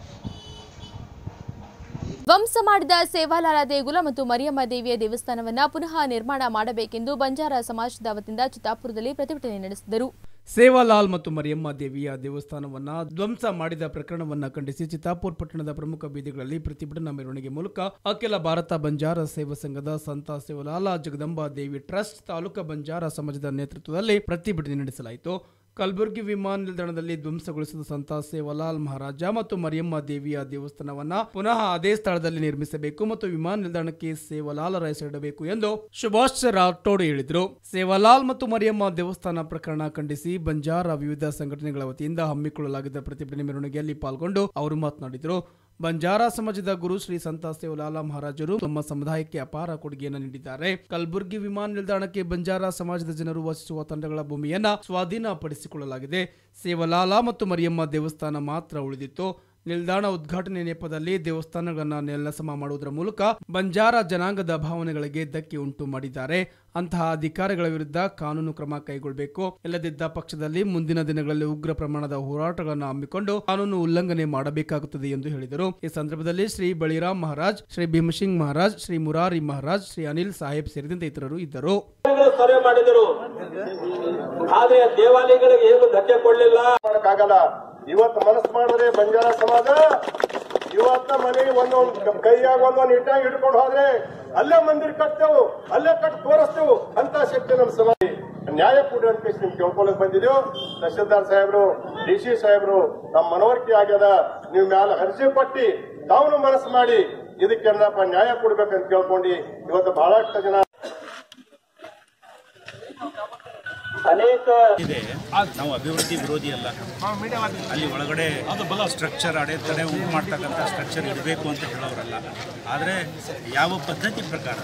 Speaker 1: ಧ್ವಂಸ ಮಾಡಿದ ಸೇವಾಲಾಲ ದೇಗುಲ ಮತ್ತು ಮರಿಯಮ್ಮ ದೇವಿಯ ದೇವಸ್ಥಾನವನ್ನ ಪುನಃ ನಿರ್ಮಾಣ ಮಾಡಬೇಕೆಂದು ಬಂಜಾರ ಸಮಾಜದ ವತಿಯಿಂದ ಚಿತ್ತಾಪುರದಲ್ಲಿ ಪ್ರತಿಭಟನೆ ನಡೆಸಿದರು
Speaker 2: ಸೇವಾಲಾಲ್ ಮತ್ತು ಮರಿಯಮ್ಮ ದೇವಿಯ ದೇವಸ್ಥಾನವನ್ನ ಧ್ವಂಸ ಮಾಡಿದ ಪ್ರಕರಣವನ್ನ ಖಂಡಿಸಿ ಚಿತ್ತಾಪುರ್ ಪಟ್ಟಣದ ಪ್ರಮುಖ ಬೀದಿಗಳಲ್ಲಿ ಪ್ರತಿಭಟನಾ ಮೆರವಣಿಗೆ ಮೂಲಕ ಅಖಿಲ ಭಾರತ ಬಂಜಾರ ಸೇವಾ ಸಂಘದ ಸಂತ ಸೇವಾಲಾಲ ಜಗದಂಬಾ ದೇವಿ ಟ್ರಸ್ಟ್ ತಾಲೂಕಾ ಬಂಜಾರ ಸಮಾಜದ ನೇತೃತ್ವದಲ್ಲಿ ಪ್ರತಿಭಟನೆ ನಡೆಸಲಾಯಿತು ಕಲಬುರಗಿ ವಿಮಾನ ನಿಲ್ದಾಣದಲ್ಲಿ ಧ್ವಂಸಗೊಳಿಸಿದ ಸಂತ ಸೇವಾಲಾಲ್ ಮಹಾರಾಜ ಮತ್ತು ಮರಿಯಮ್ಮ ದೇವಿಯ ದೇವಸ್ಥಾನವನ್ನ ಪುನಃ ಅದೇ ಸ್ಥಳದಲ್ಲಿ ನಿರ್ಮಿಸಬೇಕು ಮತ್ತು ವಿಮಾನ ನಿಲ್ದಾಣಕ್ಕೆ ಸೇವಾಲಾಲರ ಹೆಸರಿಡಬೇಕು ಎಂದು ಸುಭಾಷ್ ರಾಠೋಡ್ ಹೇಳಿದರು ಸೇವಾಲಾಲ್ ಮತ್ತು ಮರಿಯಮ್ಮ ದೇವಸ್ಥಾನ ಪ್ರಕರಣ ಖಂಡಿಸಿ ಬಂಜಾರ ವಿವಿಧ ಸಂಘಟನೆಗಳ ವತಿಯಿಂದ ಹಮ್ಮಿಕೊಳ್ಳಲಾಗಿದ್ದ ಪ್ರತಿಭಟನೆ ಮೆರವಣಿಗೆಯಲ್ಲಿ ಪಾಲ್ಗೊಂಡು ಅವರು ಮಾತನಾಡಿದರು ಬಂಜಾರ ಸಮಾಜದ ಗುರು ಶ್ರೀ ಸಂತ ಸೇವಲಾಲ ಮಹಾರಾಜರು ತಮ್ಮ ಸಮುದಾಯಕ್ಕೆ ಅಪಾರ ಕೊಡುಗೆಯನ್ನು ನೀಡಿದ್ದಾರೆ ಕಲಬುರಗಿ ವಿಮಾನ ನಿಲ್ದಾಣಕ್ಕೆ ಬಂಜಾರ ಸಮಾಜದ ಜನರು ವಾಸಿಸುವ ತಂಡಗಳ ಭೂಮಿಯನ್ನ ಸ್ವಾಧೀನಪಡಿಸಿಕೊಳ್ಳಲಾಗಿದೆ ಸೇವಲಾಲ ಮತ್ತು ಮರಿಯಮ್ಮ ದೇವಸ್ಥಾನ ಮಾತ್ರ ಉಳಿದಿತ್ತು ನಿಲ್ದಾಣ ಉದ್ಘಾಟನೆ ನೆಪದಲ್ಲಿ ದೇವಸ್ಥಾನಗಳನ್ನ ನೆಲಸಮ ಮಾಡುವುದರ ಮೂಲಕ ಬಂಜಾರ ಜನಾಂಗದ ಭಾವನೆಗಳಿಗೆ ಧಕ್ಕೆ ಉಂಟು ಮಾಡಿದ್ದಾರೆ ಅಂತಹ ಅಧಿಕಾರಿಗಳ ವಿರುದ್ಧ ಕಾನೂನು ಕ್ರಮ ಕೈಗೊಳ್ಳಬೇಕು ಇಲ್ಲದಿದ್ದ ಪಕ್ಷದಲ್ಲಿ ಮುಂದಿನ ದಿನಗಳಲ್ಲಿ ಉಗ್ರ ಪ್ರಮಾಣದ ಹೋರಾಟಗಳನ್ನು ಹಮ್ಮಿಕೊಂಡು ಕಾನೂನು ಉಲ್ಲಂಘನೆ ಮಾಡಬೇಕಾಗುತ್ತದೆ ಎಂದು ಹೇಳಿದರು ಈ ಸಂದರ್ಭದಲ್ಲಿ ಶ್ರೀ ಬಳಿರಾಮ್ ಮಹಾರಾಜ್ ಶ್ರೀ ಭೀಮಸಿಂಗ್ ಮಹಾರಾಜ್ ಶ್ರೀ ಮುರಾರಿ ಮಹಾರಾಜ್ ಶ್ರೀ ಅನಿಲ್ ಸಾಹೇಬ್ ಸೇರಿದಂತೆ ಇತರರು ಇದ್ದರು
Speaker 8: ಸರ್ವೆ ಮಾಡಿದರು ಆದ್ರೆ ದೇವಾಲಯಗಳಿಗೆ ಏನು ಧಕ್ಕೆ ಕೊಡಲಿಲ್ಲ
Speaker 9: ಮಾಡಕ್ಕಾಗಲ್ಲ ಇವತ್ತು ಮನಸ್ಸು ಮಾಡಿದ್ರೆ ಬಂಜಾರ ಸಮಾಜ ಇವತ್ತ ಮನೆಗೆ ಒಂದೊಂದು ಕೈಯಾಗ ಒಂದೊಂದು ಇಟ್ಟಾಗಿ ಹಿಡ್ಕೊಂಡು ಹೋದ್ರೆ ಅಲ್ಲೇ ಮಂದಿರ ಕಟ್ತೇವು ಅಲ್ಲೇ ಕಟ್ ತೋರಿಸ್ತೇವು ಅಂತ ಶಕ್ತಿ ನಮ್ಮ ಸಮಾಜ ನ್ಯಾಯ ಕೊಡ್ರಿ ಅಂತ ಕೇಳಿ ನಿಮ್ಗೆ ಕೇಳ್ಕೊಳಕ್ ಬಂದಿದ್ದೇವೆ ತಹಶೀಲ್ದಾರ್ ಸಾಹೇಬ್ರು ಡಿ ಸಿ ಸಾಹೇಬ್ರು ನಮ್ಮ ಮನವರಿಕೆ ಆಗ್ಯದ ನೀವು ಮ್ಯಾಲ ಅರ್ಜಿ ಕೊಟ್ಟಿ ತಾವು ಮನಸ್ಸು ಮಾಡಿ ಇದಕ್ಕೆ ಏನಪ್ಪ ನ್ಯಾಯ ಕೊಡ್ಬೇಕಂತ ಕೇಳ್ಕೊಂಡು ಇವತ್ತು ಬಹಳಷ್ಟು ಜನ
Speaker 8: ಅನೇಕ
Speaker 10: ಇದೆ ನಾವು ಅಭಿವೃದ್ಧಿ ವಿರೋಧಿ ಅಲ್ಲ ಅಲ್ಲಿ ಒಳಗಡೆ ಸ್ಟ್ರಕ್ಚರ್ ಅಡೆತಡೆ ಉಂಟು ಮಾಡ್ತಕ್ಕಂಥ ಸ್ಟ್ರಕ್ಚರ್ ಇರಬೇಕು ಅಂತ ಹೇಳೋರಲ್ಲ ಆದರೆ ಯಾವ ಪದ್ಧತಿ ಪ್ರಕಾರ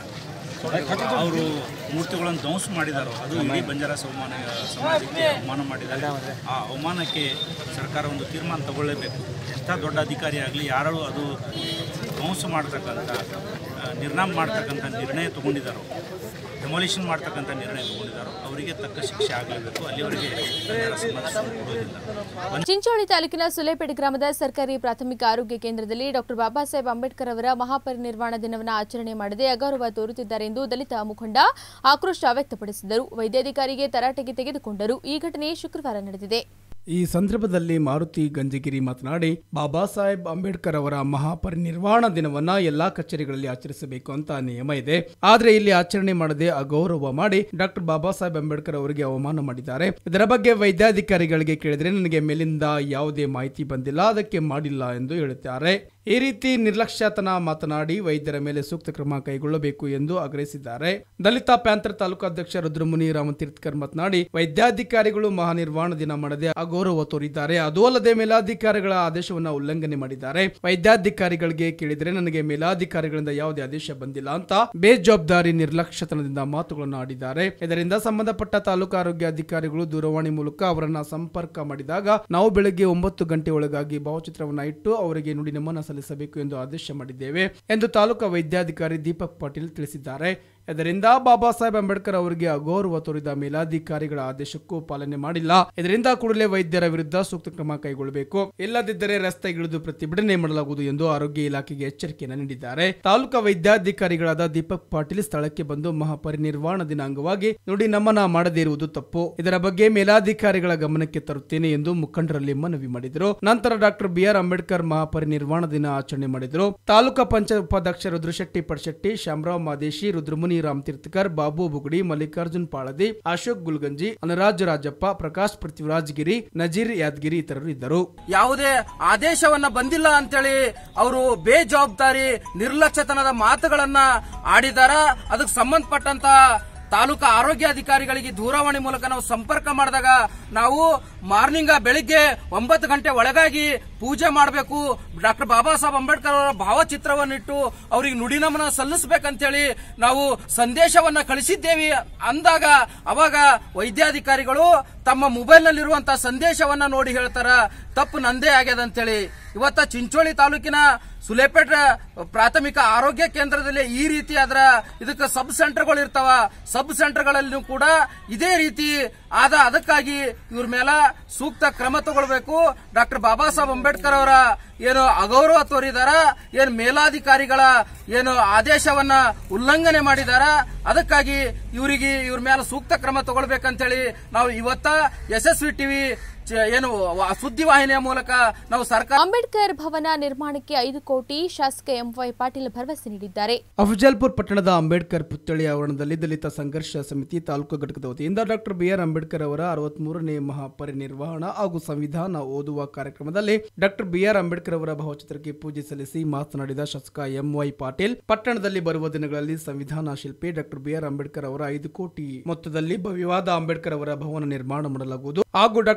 Speaker 10: ಅವರು ಮೂರ್ತಿಗಳನ್ನು ಧ್ವಂಸ ಮಾಡಿದಾರೋ ಅದು ಇಡೀ ಬಂಜಾರ ಸಮಾನ ಸಮಾಜಕ್ಕೆ ಅವಮಾನ ಮಾಡಿದ್ದಾರೆ ಆ ಅವಮಾನಕ್ಕೆ ಸರ್ಕಾರ ಒಂದು ತೀರ್ಮಾನ ತಗೊಳ್ಳೇಬೇಕು ಎಂಥ ದೊಡ್ಡ ಅಧಿಕಾರಿ ಆಗಲಿ ಯಾರು ಅದು ಧ್ವಂಸ ಮಾಡ್ತಕ್ಕಂಥ ಆ, ನಿರ್ನಾಮ ಮಾಡ್ತಕ್ಕಂಥ ನಿರ್ಣಯ ತಗೊಂಡಿದ್ದಾರೋ ಡೆಮಾಲಿಷನ್ ಮಾಡ್ತಕ್ಕಂಥ ನಿರ್ಣಯ ತಗೊಂಡಿದ್ದಾರೋ ಅವರಿಗೆ ತಕ್ಕ ಶಿಕ್ಷೆ ಆಗಲೇಬೇಕು ಅಲ್ಲಿವರೆಗೆ ಬಂಜಾರ ಸಮಾಜ ಕೊಡೋದಿಲ್ಲ
Speaker 1: ಚಿಂಚೋಳಿ ತಾಲೂಕಿನ ಸುಲೇಪೇಟೆ ಗ್ರಾಮದ ಸರ್ಕಾರಿ ಪ್ರಾಥಮಿಕ ಆರೋಗ್ಯ ಕೇಂದ್ರದಲ್ಲಿ ಡಾಕ್ಟರ್ ಬಾಬಾ ಸಾಹೇಬ್ ಅಂಬೇಡ್ಕರ್ ಅವರ ಮಹಾಪರಿನಿರ್ವಾಣ ದಿನವನ್ನು ಆಚರಣೆ ಮಾಡದೆ ಅಗೌರವ ತೋರುತ್ತಿದ್ದಾರೆ ಎಂದು ದಲಿತ ಮುಖಂಡ ಆಕ್ರೋಶ ವ್ಯಕ್ತಪಡಿಸಿದರು ವೈದ್ಯಾಧಿಕಾರಿಗೆ ತರಾಟೆಗೆ ತೆಗೆದುಕೊಂಡರು ಈ ಘಟನೆ ಶುಕ್ರವಾರ ನಡೆದಿದೆ
Speaker 2: ಈ ಸಂದರ್ಭದಲ್ಲಿ ಮಾರುತಿ ಗಂಜಗಿರಿ ಮಾತನಾಡಿ ಬಾಬಾ ಸಾಹೇಬ್ ಅಂಬೇಡ್ಕರ್ ಅವರ ಮಹಾಪರಿನಿರ್ವಾಣ ದಿನವನ್ನ ಎಲ್ಲಾ ಕಚೇರಿಗಳಲ್ಲಿ ಆಚರಿಸಬೇಕು ಅಂತ ನಿಯಮ ಇದೆ ಆದ್ರೆ ಇಲ್ಲಿ ಆಚರಣೆ ಮಾಡದೆ ಅಗೌರವ ಮಾಡಿ ಡಾಕ್ಟರ್ ಬಾಬಾ ಸಾಹೇಬ್ ಅಂಬೇಡ್ಕರ್ ಅವರಿಗೆ ಅವಮಾನ ಮಾಡಿದ್ದಾರೆ ಇದರ ಬಗ್ಗೆ ವೈದ್ಯಾಧಿಕಾರಿಗಳಿಗೆ ಕೇಳಿದ್ರೆ ನನಗೆ ಮೇಲಿಂದ ಯಾವುದೇ ಮಾಹಿತಿ ಬಂದಿಲ್ಲ ಅದಕ್ಕೆ ಮಾಡಿಲ್ಲ ಎಂದು ಹೇಳುತ್ತಾರೆ ಈ ರೀತಿ ನಿರ್ಲಕ್ಷ್ಯತನ ಮಾತನಾಡಿ ವೈದ್ಯರ ಮೇಲೆ ಸೂಕ್ತ ಕ್ರಮ ಕೈಗೊಳ್ಳಬೇಕು ಎಂದು ಆಗ್ರಹಿಸಿದ್ದಾರೆ ದಲಿತ ಪ್ಯಾಂಥರ್ ತಾಲೂಕು ಅಧ್ಯಕ್ಷ ರುದ್ರಮುನಿ ರಾಮತೀರ್ಥಕರ್ ಮಾತನಾಡಿ ವೈದ್ಯಾಧಿಕಾರಿಗಳು ಮಹಾನಿರ್ವಾಣ ದಿನ ಮಾಡದೆ ಅಗೌರವ ತೋರಿದ್ದಾರೆ ಅದು ಅಲ್ಲದೆ ಮೇಲಾಧಿಕಾರಿಗಳ ಆದೇಶವನ್ನ ಉಲ್ಲಂಘನೆ ಮಾಡಿದ್ದಾರೆ ವೈದ್ಯಾಧಿಕಾರಿಗಳಿಗೆ ಕೇಳಿದ್ರೆ ನನಗೆ ಮೇಲಾಧಿಕಾರಿಗಳಿಂದ ಯಾವುದೇ ಆದೇಶ ಬಂದಿಲ್ಲ ಅಂತ ಬೇಜವಾಬ್ದಾರಿ ನಿರ್ಲಕ್ಷ್ಯತನದಿಂದ ಮಾತುಗಳನ್ನು ಆಡಿದ್ದಾರೆ ಇದರಿಂದ ಸಂಬಂಧಪಟ್ಟ ತಾಲೂಕು ಆರೋಗ್ಯ ಅಧಿಕಾರಿಗಳು ದೂರವಾಣಿ ಮೂಲಕ ಅವರನ್ನ ಸಂಪರ್ಕ ಮಾಡಿದಾಗ ನಾವು ಬೆಳಗ್ಗೆ ಒಂಬತ್ತು ಗಂಟೆ ಒಳಗಾಗಿ ಭಾವಚಿತ್ರವನ್ನ ಇಟ್ಟು ಅವರಿಗೆ ನುಡಿ ನಮನ ಸಲ್ಲಿಸಬೇಕು ಎಂದು ಆದೇಶ ಮಾಡಿದ್ದೇವೆ ಎಂದು ತಾಲೂಕು ವೈದ್ಯಾಧಿಕಾರಿ ದೀಪಕ್ ಪಾಟೀಲ್ ತಿಳಿಸಿದ್ದಾರೆ ಇದರಿಂದ ಬಾಬಾ ಸಾಹೇಬ್ ಅಂಬೇಡ್ಕರ್ ಅವರಿಗೆ ಅಗೌರವ ತೋರಿದ ಮೇಲಾಧಿಕಾರಿಗಳ ಆದೇಶಕ್ಕೂ ಪಾಲನೆ ಮಾಡಿಲ್ಲ ಇದರಿಂದ ಕೂಡಲೇ ವೈದ್ಯರ ವಿರುದ್ಧ ಸೂಕ್ತ ಕ್ರಮ ಕೈಗೊಳ್ಳಬೇಕು ಇಲ್ಲದಿದ್ದರೆ ರಸ್ತೆಗಿಳಿದು ಪ್ರತಿಭಟನೆ ಮಾಡಲಾಗುವುದು ಎಂದು ಆರೋಗ್ಯ ಇಲಾಖೆಗೆ ಎಚ್ಚರಿಕೆಯನ್ನು ನೀಡಿದ್ದಾರೆ ತಾಲೂಕಾ ವೈದ್ಯಾಧಿಕಾರಿಗಳಾದ ದೀಪಕ್ ಪಾಟೀಲ್ ಸ್ಥಳಕ್ಕೆ ಬಂದು ಮಹಾಪರಿನಿರ್ವಾಣ ದಿನ ಅಂಗವಾಗಿ ನುಡಿ ನಮನ ಮಾಡದೇ ಇರುವುದು ತಪ್ಪು ಇದರ ಬಗ್ಗೆ ಮೇಲಾಧಿಕಾರಿಗಳ ಗಮನಕ್ಕೆ ತರುತ್ತೇನೆ ಎಂದು ಮುಖಂಡರಲ್ಲಿ ಮನವಿ ಮಾಡಿದರು ನಂತರ ಡಾಕ್ಟರ್ ಬಿಆರ್ ಅಂಬೇಡ್ಕರ್ ಮಹಾಪರಿನಿರ್ವಾಣ ದಿನ ಆಚರಣೆ ಮಾಡಿದರು ತಾಲೂಕಾ ಪಂಚಾಯತ್ ಉಪಾಧ್ಯಕ್ಷ ರುದ್ರಶೆಟ್ಟಿ ಪಡ್ಶೆಟ್ಟಿ ಶಾಮರಾವ್ ಮಾದೇಶಿ ರುದ್ರಮುನಿ ರಾಮ್ ತೀರ್ಥಕರ್ ಬಾಬು ಬುಗುಡಿ ಮಲ್ಲಿಕಾರ್ಜುನ್ ಪಾಳದಿ ಅಶೋಕ್ ಗುಲ್ಗಂಜಿ ಅನುರಾಜ್ ರಾಜಪ್ಪ ಪ್ರಕಾಶ್ ಪೃಥ್ವಿರಾಜ್ ಗಿರಿ ನಜೀರ್ ಯಾದಗಿರಿ ಇತರರು ಇದ್ದರು
Speaker 11: ಯಾವುದೇ ಆದೇಶವನ್ನ ಬಂದಿಲ್ಲ ಅಂತೇಳಿ ಅವರು ಬೇಜವಾಬ್ದಾರಿ ನಿರ್ಲಕ್ಷ್ಯತನದ ಮಾತುಗಳನ್ನ ಆಡಿದಾರ ಅದಕ್ಕೆ ಸಂಬಂಧಪಟ್ಟಂತ ತಾಲೂಕಾ ಆರೋಗ್ಯಾಧಿಕಾರಿಗಳಿಗೆ ದೂರವಾಣಿ ಮೂಲಕ ನಾವು ಸಂಪರ್ಕ ಮಾಡಿದಾಗ ನಾವು ಮಾರ್ನಿಂಗ್ ಬೆಳಿಗ್ಗೆ ಒಂಬತ್ತು ಗಂಟೆ ಒಳಗಾಗಿ ಪೂಜೆ ಮಾಡಬೇಕು ಡಾಕ್ಟರ್ ಬಾಬಾ ಸಾಹೇಬ್ ಅಂಬೇಡ್ಕರ್ ಅವರ ಭಾವಚಿತ್ರವನ್ನಿಟ್ಟು ಅವರಿಗೆ ನುಡಿನಮನ ಸಲ್ಲಿಸಬೇಕಂತೇಳಿ ನಾವು ಸಂದೇಶವನ್ನ ಕಳಿಸಿದ್ದೇವೆ ಅಂದಾಗ ಅವಾಗ ವೈದ್ಯಾಧಿಕಾರಿಗಳು ತಮ್ಮ ಮೊಬೈಲ್ ನಲ್ಲಿರುವಂತಹ ಸಂದೇಶವನ್ನ ನೋಡಿ ಹೇಳ್ತಾರ ತಪ್ಪು ನಂದೇ ಆಗ್ಯದ ಅಂತೇಳಿ ಇವತ್ತ ಚಿಂಚೋಳಿ ತಾಲೂಕಿನ ಸುಲೇಪೇಟ್ ಪ್ರಾಥಮಿಕ ಆರೋಗ್ಯ ಕೇಂದ್ರದಲ್ಲಿ ಈ ರೀತಿ ಅದರ ಇದಕ್ಕೆ ಸಬ್ ಸೆಂಟರ್ಗಳು ಇರ್ತಾವ ಸಬ್ ಸೆಂಟರ್ಗಳಲ್ಲೂ ಕೂಡ ಇದೇ ರೀತಿ ಆದ ಅದಕ್ಕಾಗಿ ಇವ್ರ ಮೇಲೆ ಸೂಕ್ತ ಕ್ರಮ ತಗೊಳ್ಬೇಕು ಡಾಕ್ಟರ್ ಬಾಬಾ ಸಾಹೇಬ್ ಅಂಬೇಡ್ಕರ್ ಅವರ ಏನು ಅಗೌರವ ತೋರಿದಾರ ಏನು ಮೇಲಾಧಿಕಾರಿಗಳ ಏನು ಆದೇಶವನ್ನ ಉಲ್ಲಂಘನೆ ಮಾಡಿದಾರ ಅದಕ್ಕಾಗಿ ಇವರಿಗೆ ಇವ್ರ ಮೇಲೆ ಸೂಕ್ತ ಕ್ರಮ ತಗೊಳ್ಬೇಕಂತೇಳಿ ನಾವು ಇವತ್ತ ಯಶಸ್ವಿ ಟಿವಿ ಏನು ವ- ಸುದ್ದಿವಾಹಿನಿಯ ಮೂಲಕ ನಾವು ಸರ್ಕಾರ
Speaker 1: ಅಂಬೇಡ್ಕರ್ ಭವನ ನಿರ್ಮಾಣಕ್ಕೆ ಐದು ಕೋಟಿ ಶಾಸಕ ಎಂವೈ ಪಾಟೀಲ್ ಭರವಸೆ ನೀಡಿದ್ದಾರೆ
Speaker 2: ಅಫಜಲ್ಪುರ್ ಪಟ್ಟಣದ ಅಂಬೇಡ್ಕರ್ ಪುತ್ಥಳಿ ಆವರಣದಲ್ಲಿ ದಲಿತ ಸಂಘರ್ಷ ಸಮಿತಿ ತಾಲೂಕು ಘಟಕದ ವತಿಯಿಂದ ಡಾಕ್ಟರ್ ಬಿಆರ್ ಅಂಬೇಡ್ಕರ್ ಅವರ ಅರವತ್ಮೂರನೇ ಮಹಾಪರಿನಿರ್ವಹಣ ಹಾಗೂ ಸಂವಿಧಾನ ಓದುವ ಕಾರ್ಯಕ್ರಮದಲ್ಲಿ ಡಾಕ್ಟರ್ ಬಿಆರ್ ಅಂಬೇಡ್ಕರ್ ಅವರ ಭಾವಚಿತ್ರಕ್ಕೆ ಪೂಜೆ ಸಲ್ಲಿಸಿ ಮಾತನಾಡಿದ ಶಾಸಕ ಎಂವೈ ಪಾಟೀಲ್ ಪಟ್ಟಣದಲ್ಲಿ ಬರುವ ದಿನಗಳಲ್ಲಿ ಸಂವಿಧಾನ ಶಿಲ್ಪಿ ಡಾಕ್ಟರ್ ಬಿಆರ್ ಅಂಬೇಡ್ಕರ್ ಅವರ ಐದು ಕೋಟಿ ಮೊತ್ತದಲ್ಲಿ ಭವ್ಯವಾದ ಅಂಬೇಡ್ಕರ್ ಅವರ ಭವನ ನಿರ್ಮಾಣ ಮಾಡಲಾಗುವುದು ಹಾಗೂ ಡಾಕ್ಟರ್ ಬಾಬಾ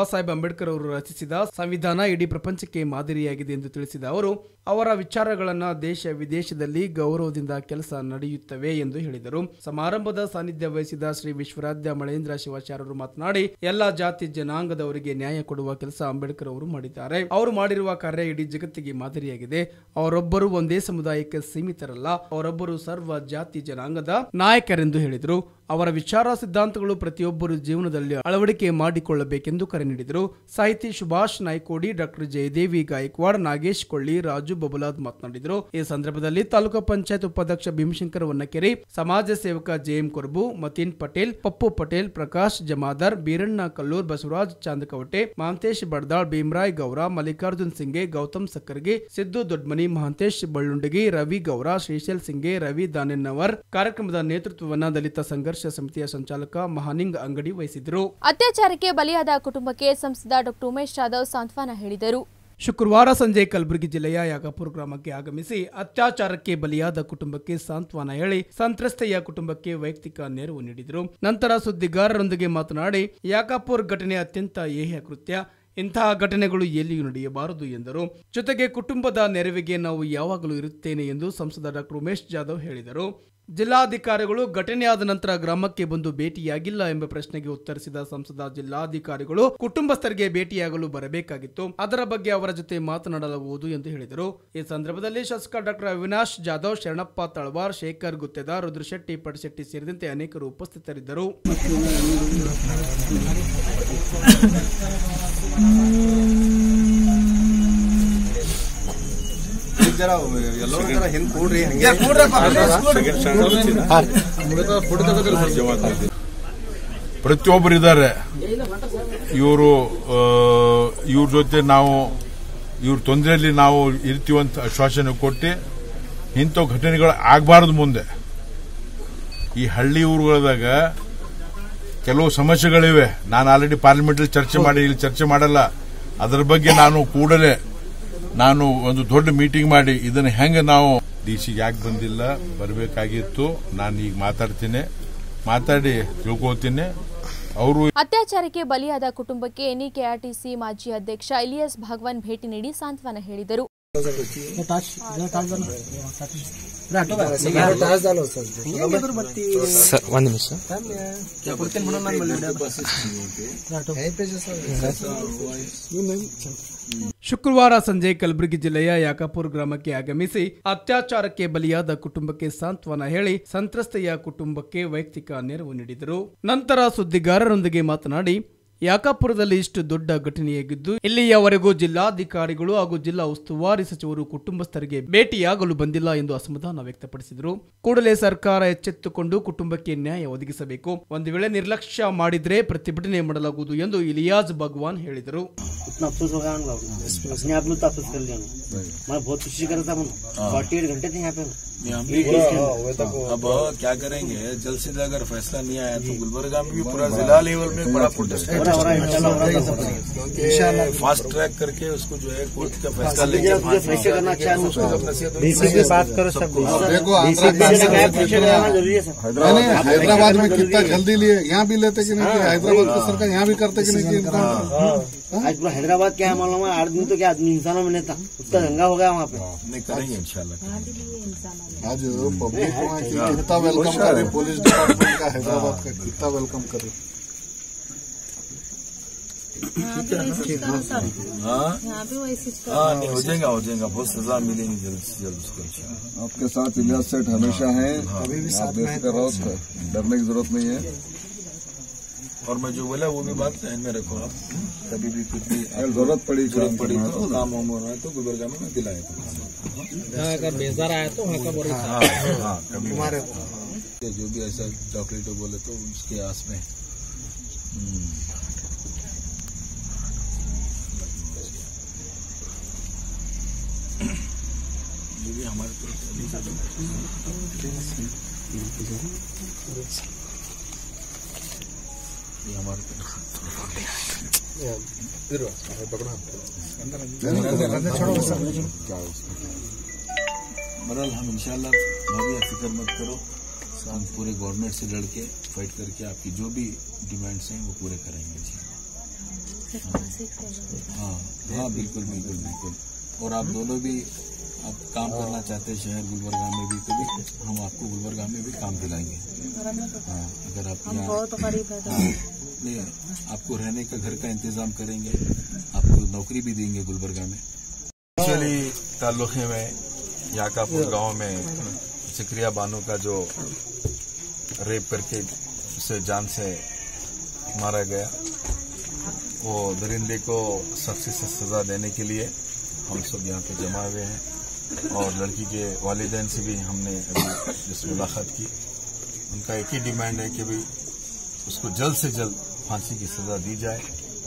Speaker 2: ಸಾಹೇಬ್ ಅಂಬೇಡ್ಕರ್ ಅವರು ರಚಿಸಿದ ಸಂವಿಧಾನ ಇಡೀ ಪ್ರಪಂಚಕ್ಕೆ ಮಾದರಿಯಾಗಿದೆ ಎಂದು ತಿಳಿಸಿದ ಅವರು ಅವರ ವಿಚಾರಗಳನ್ನ ದೇಶ ವಿದೇಶದಲ್ಲಿ ಗೌರವದಿಂದ ಕೆಲಸ ನಡೆಯುತ್ತವೆ ಎಂದು ಹೇಳಿದರು ಸಮಾರಂಭದ ಸಾನ್ನಿಧ್ಯ ವಹಿಸಿದ ಶ್ರೀ ವಿಶ್ವರಾಧ್ಯ ಮಳೇಂದ್ರ ಶಿವಾಚಾರ್ಯರು ಮಾತನಾಡಿ ಎಲ್ಲಾ ಜಾತಿ ಜನಾಂಗದವರಿಗೆ ನ್ಯಾಯ ಕೊಡುವ ಕೆಲಸ ಅಂಬೇಡ್ಕರ್ ಅವರು ಮಾಡಿದ್ದಾರೆ ಅವರು ಮಾಡಿರುವ ಕಾರ್ಯ ಇಡೀ ಜಗತ್ತಿಗೆ ಮಾದರಿಯಾಗಿದೆ ಅವರೊಬ್ಬರು ಒಂದೇ ಸಮುದಾಯಕ್ಕೆ ಸೀಮಿತರಲ್ಲ ಅವರೊಬ್ಬರು ಸರ್ವ ಜಾತಿ ಜನಾಂಗದ ನಾಯಕರೆಂದು ಹೇಳಿದರು ಅವರ ವಿಚಾರ ಸಿದ್ಧಾಂತಗಳು ಪ್ರತಿಯೊಬ್ಬರು ಜೀವನದಲ್ಲಿ ಅಳವಡಿಕೆ ಮಾಡಿಕೊಳ್ಳಬೇಕೆಂದು ಕರೆ ನೀಡಿದರು ಸಾಹಿತಿ ಸುಭಾಷ್ ನಾಯ್ಕೋಡಿ ಡಾಕ್ಟರ್ ಜಯದೇವಿ ಗಾಯಕ್ವಾಡ್ ನಾಗೇಶ್ ಕೊಳ್ಳಿ ರಾಜು ಬಬುಲಾದ್ ಮಾತನಾಡಿದರು ಈ ಸಂದರ್ಭದಲ್ಲಿ ತಾಲೂಕು ಪಂಚಾಯತ್ ಉಪಾಧ್ಯಕ್ಷ ಭೀಮಶಂಕರ್ ವನ್ನಕೆರೆ ಸಮಾಜ ಸೇವಕ ಜೆಎಂ ಕೊರ್ಬು ಮತೀನ್ ಪಟೇಲ್ ಪಪ್ಪು ಪಟೇಲ್ ಪ್ರಕಾಶ್ ಜಮಾದಾರ್ ಬೀರಣ್ಣ ಕಲ್ಲೂರ್ ಬಸವರಾಜ್ ಚಾಂದಕವಟೆ ಮಹಾಂತೇಶ್ ಬಡ್ದಾಳ್ ಭೀಮರಾಯ್ ಗೌರ ಮಲ್ಲಿಕಾರ್ಜುನ್ ಸಿಂಗೆ ಗೌತಮ್ ಸಕ್ಕರ್ಗೆ ಸಿದ್ದು ದೊಡ್ಮನಿ ಮಹಾಂತೇಶ್ ಬಳ್ಳುಂಡಗಿ ರವಿ ಗೌರ ಶ್ರೀಶೈಲ್ ಸಿಂಗೆ ರವಿ ದಾನೆನ್ನವರ್ ಕಾರ್ಯಕ್ರಮದ ನೇತೃತ್ವವನ್ನ ದಲಿತ ಸಂಘರ್ಷ ಸಮಿತಿಯ ಸಂಚಾಲಕ ಮಹಾನಿಂಗ್ ಅಂಗಡಿ ವಹಿಸಿದ್ರು
Speaker 1: ಅತ್ಯಾಚಾರಕ್ಕೆ ಬಲಿಯಾದ ಕುಟುಂಬಕ್ಕೆ ಸಂಸದ ಡಾಕ್ಟರ್ ಉಮೇಶ್ ಜಾಧವ್ ಸಾಂತ್ವನ ಹೇಳಿದರು
Speaker 2: ಶುಕ್ರವಾರ ಸಂಜೆ ಕಲಬುರಗಿ ಜಿಲ್ಲೆಯ ಯಾಗಪುರ ಗ್ರಾಮಕ್ಕೆ ಆಗಮಿಸಿ ಅತ್ಯಾಚಾರಕ್ಕೆ ಬಲಿಯಾದ ಕುಟುಂಬಕ್ಕೆ ಸಾಂತ್ವನ ಹೇಳಿ ಸಂತ್ರಸ್ತೆಯ ಕುಟುಂಬಕ್ಕೆ ವೈಯಕ್ತಿಕ ನೆರವು ನೀಡಿದರು ನಂತರ ಸುದ್ದಿಗಾರರೊಂದಿಗೆ ಮಾತನಾಡಿ ಯಾಕಾಪುರ್ ಘಟನೆ ಅತ್ಯಂತ ಏಹ್ಯ ಕೃತ್ಯ ಇಂತಹ ಘಟನೆಗಳು ಎಲ್ಲಿಯೂ ನಡೆಯಬಾರದು ಎಂದರು ಜೊತೆಗೆ ಕುಟುಂಬದ ನೆರವಿಗೆ ನಾವು ಯಾವಾಗಲೂ ಇರುತ್ತೇನೆ ಎಂದು ಸಂಸದ ಡಾಕ್ಟರ್ ಉಮೇಶ್ ಜಾಧವ್ ಹೇಳಿದರು ಜಿಲ್ಲಾಧಿಕಾರಿಗಳು ಘಟನೆಯಾದ ನಂತರ ಗ್ರಾಮಕ್ಕೆ ಬಂದು ಭೇಟಿಯಾಗಿಲ್ಲ ಎಂಬ ಪ್ರಶ್ನೆಗೆ ಉತ್ತರಿಸಿದ ಸಂಸದ ಜಿಲ್ಲಾಧಿಕಾರಿಗಳು ಕುಟುಂಬಸ್ಥರಿಗೆ ಭೇಟಿಯಾಗಲು ಬರಬೇಕಾಗಿತ್ತು ಅದರ ಬಗ್ಗೆ ಅವರ ಜೊತೆ ಮಾತನಾಡಲಾಗುವುದು ಎಂದು ಹೇಳಿದರು ಈ ಸಂದರ್ಭದಲ್ಲಿ ಶಾಸಕ ಡಾಕ್ಟರ್ ಅವಿನಾಶ್ ಜಾಧವ್ ಶರಣಪ್ಪ ತಳವಾರ್ ಶೇಖರ್ ಗುತ್ತೇದಾರ್ ರುದ್ರಶೆಟ್ಟಿ ಪಡಶೆಟ್ಟಿ ಸೇರಿದಂತೆ ಅನೇಕರು ಉಪಸ್ಥಿತರಿದ್ದರು
Speaker 12: ಜರ ಎಲ್ಲರೂ ಜರ ಹಿಂದ್ ಕೂಡ್ರಿ ಹಂಗೆ
Speaker 13: ಪ್ರತಿಯೊಬ್ಬರು ಇದ್ದಾರೆ ಇವರು ಇವ್ರ ಜೊತೆ ನಾವು ಇವ್ರ ತೊಂದರೆಯಲ್ಲಿ ನಾವು ಇರ್ತೀವಂತ ಆಶ್ವಾಸನೆ ಕೊಟ್ಟು ಇಂಥ ಘಟನೆಗಳು ಆಗಬಾರದು ಮುಂದೆ ಈ ಹಳ್ಳಿ ಊರುಗಳದಾಗ ಕೆಲವು ಸಮಸ್ಯೆಗಳಿವೆ ನಾನು ಆಲ್ರೆಡಿ ಪಾರ್ಲಿಮೆಂಟಲ್ಲಿ ಚರ್ಚೆ ಮಾಡಿ ಇಲ್ಲಿ ಚರ್ಚೆ ಮಾಡಲ್ಲ ಅದರ ಬಗ್ಗೆ ನಾನು ಕೂಡಲೇ ನಾನು ಒಂದು ದೊಡ್ಡ ಮೀಟಿಂಗ್ ಮಾಡಿ ಇದನ್ನು ಹೆಂಗೆ ನಾವು ಡಿ ಸಿ ಯಾಕೆ ಬಂದಿಲ್ಲ ಬರಬೇಕಾಗಿತ್ತು ನಾನು ಈಗ ಮಾತಾಡ್ತೀನಿ ಮಾತಾಡಿ ತಿಳ್ಕೊತೀನಿ ಅವರು
Speaker 1: ಅತ್ಯಾಚಾರಕ್ಕೆ ಬಲಿಯಾದ ಕುಟುಂಬಕ್ಕೆ ಎನ್ಇಕೆಆರ್ಟಿಸಿ ಮಾಜಿ ಅಧ್ಯಕ್ಷ ಇಲಿಯಾಸ್ ಭಾಗವಾನ್ ಭೇಟಿ ನೀಡಿ ಸಾಂತ್ವನ ಹೇಳಿದರು
Speaker 14: ಒಂದು ನಿಮಿಷ
Speaker 2: ಶುಕ್ರವಾರ ಸಂಜೆ ಕಲಬುರಗಿ ಜಿಲ್ಲೆಯ ಯಾಕಾಪುರ್ ಗ್ರಾಮಕ್ಕೆ ಆಗಮಿಸಿ ಅತ್ಯಾಚಾರಕ್ಕೆ ಬಲಿಯಾದ ಕುಟುಂಬಕ್ಕೆ ಸಾಂತ್ವನ ಹೇಳಿ ಸಂತ್ರಸ್ತೆಯ ಕುಟುಂಬಕ್ಕೆ ವೈಯಕ್ತಿಕ ನೆರವು ನೀಡಿದರು ನಂತರ ಸುದ್ದಿಗಾರರೊಂದಿಗೆ ಮಾತನಾಡಿ ಯಾಕಾಪುರದಲ್ಲಿ ಇಷ್ಟು ದೊಡ್ಡ ಘಟನೆಯಾಗಿದ್ದು ಇಲ್ಲಿಯವರೆಗೂ ಜಿಲ್ಲಾಧಿಕಾರಿಗಳು ಹಾಗೂ ಜಿಲ್ಲಾ ಉಸ್ತುವಾರಿ ಸಚಿವರು ಕುಟುಂಬಸ್ಥರಿಗೆ ಭೇಟಿಯಾಗಲು ಬಂದಿಲ್ಲ ಎಂದು ಅಸಮಾಧಾನ ವ್ಯಕ್ತಪಡಿಸಿದರು ಕೂಡಲೇ ಸರ್ಕಾರ ಎಚ್ಚೆತ್ತುಕೊಂಡು ಕುಟುಂಬಕ್ಕೆ ನ್ಯಾಯ ಒದಗಿಸಬೇಕು ಒಂದು ವೇಳೆ ನಿರ್ಲಕ್ಷ್ಯ ಮಾಡಿದ್ರೆ ಪ್ರತಿಭಟನೆ ಮಾಡಲಾಗುವುದು ಎಂದು ಇಲಿಯಾಜ್ ಭಗವಾನ್ ಹೇಳಿದರು
Speaker 15: इतना अफसोस होगा हम लोग अपने आप में तो अफसोस कर लिया मैं बहुत खुशी कर रहा था फोर्टी एट घंटे थे यहाँ पे
Speaker 16: अब क्या करेंगे जल्द से जल्द अगर फैसला नहीं आया तो गुलबर्गा में भी पूरा जिला लेवल में बड़ा प्रोटेस्ट फास्ट ट्रैक करके उसको जो है कोर्ट का फैसला लेके
Speaker 15: प्रेशर करना अच्छा है
Speaker 16: उसको जब नसीहत
Speaker 15: डीसी से बात करो सब
Speaker 17: देखो,
Speaker 15: डीसी
Speaker 17: आंध्र
Speaker 15: से प्रेशर करना जरूरी है सर
Speaker 17: नहीं, नहीं, हैदराबाद में कितना जल्दी लिए यहाँ भी लेते कि नहीं किया? हैदराबाद की सरकार यहाँ भी करते कि नहीं किया इनका?
Speaker 15: आज पूरा हैदराबाद क्या है मालूम है आठ दिन तो क्या आदमी इंसानों में नहीं था उतना दंगा हो गया वहाँ पे
Speaker 16: नहीं करेंगे इंशाल्लाह
Speaker 17: आज पब्लिक वहाँ की कितना वेलकम करे पुलिस डिपार्टमेंट का हैदराबाद का कितना वेलकम करे
Speaker 16: हाँ हाँ नहीं हो जाएगा हो जाएगा बहुत सजा मिलेगी जल्द से जल्द उसको इंशाल्लाह
Speaker 6: आपके साथ इलियास सेठ हमेशा हैं
Speaker 16: अभी भी साथ
Speaker 6: आप
Speaker 16: में है
Speaker 6: बेफिक्र रहो डरने की जरूरत नहीं है
Speaker 16: और मैं जो बोला वो भी बात ध्यान में रखो आप कभी भी कुछ भी
Speaker 6: अगर जरूरत पड़ी
Speaker 16: जरूरत
Speaker 6: काम
Speaker 16: पड़ी
Speaker 6: करना
Speaker 16: तो
Speaker 6: तो
Speaker 16: काम वाम होना है तो गुलबर्गा में मैं दिलाया था
Speaker 15: अगर बेजार आया तो वहाँ का
Speaker 16: हाँ हाँ, हाँ कभी
Speaker 15: हमारे
Speaker 16: जो भी ऐसा चॉकलेट बोले तो उसके आस में हम्म। जो भी हमारे तरफ से अभी ये हमारे तरफ बहरहाल हम इंशाल्लाह भाभी आप फिक्र मत करो हम पूरे गवर्नमेंट से लड़के फाइट करके आपकी जो भी डिमांड्स हैं वो पूरे करेंगे जी हाँ हाँ बिल्कुल बिल्कुल बिल्कुल और आप दोनों भी आप काम करना चाहते हैं शहर गुलबर्गा में भी तो भी हम आपको गुलबर्गा में भी काम दिलाएंगे हाँ अगर आप
Speaker 14: हम
Speaker 16: यहाँ
Speaker 14: बहुत गरीब है
Speaker 16: हाँ, नहीं आपको रहने का घर का इंतजाम करेंगे आपको नौकरी भी देंगे गुलबर्गा में
Speaker 18: एक्चुअली ताल्लुके में याकापुर गांव में जिक्रिया बानो का जो रेप करके उसे जान से मारा गया वो दरिंदे को सख्ती से सजा देने के लिए हम सब यहाँ पे जमा हुए हैं और लड़की के वालिदैन से भी हमने अभी जिस मुलाकात की उनका एक ही डिमांड है कि भाई उसको जल्द से जल्द फांसी की सजा दी जाए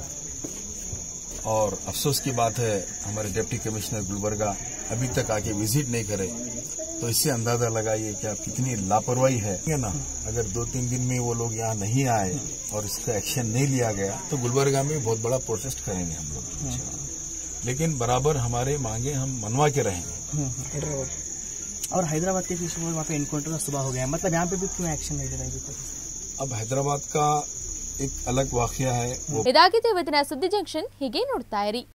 Speaker 18: और अफसोस की बात है हमारे डिप्टी कमिश्नर गुलबर्गा अभी तक आके विजिट नहीं करे तो इससे अंदाजा लगाइए कि आप कितनी लापरवाही है है ना अगर दो तीन दिन में वो लोग यहाँ नहीं आए और इसका एक्शन नहीं लिया गया तो गुलबर्गा में बहुत बड़ा प्रोटेस्ट करेंगे हम लोग लेकिन बराबर हमारे मांगे हम मनवा के रहेंगे
Speaker 14: और हैदराबाद के किसी वहाँ पे इनकाउंटर सुबह हो गया मतलब यहाँ पे भी क्यों एक्शन नहीं ले रहा है अभी तक
Speaker 18: अब हैदराबाद का एक अलग वाकया है वो
Speaker 1: ಇದಾಗಿದೆ ಇವತ್ತಿನ ಸುದ್ದಿ ಜಂಕ್ಷನ್ ಹೀಗೆ ನೋಡ್ತಾ ಇರಿ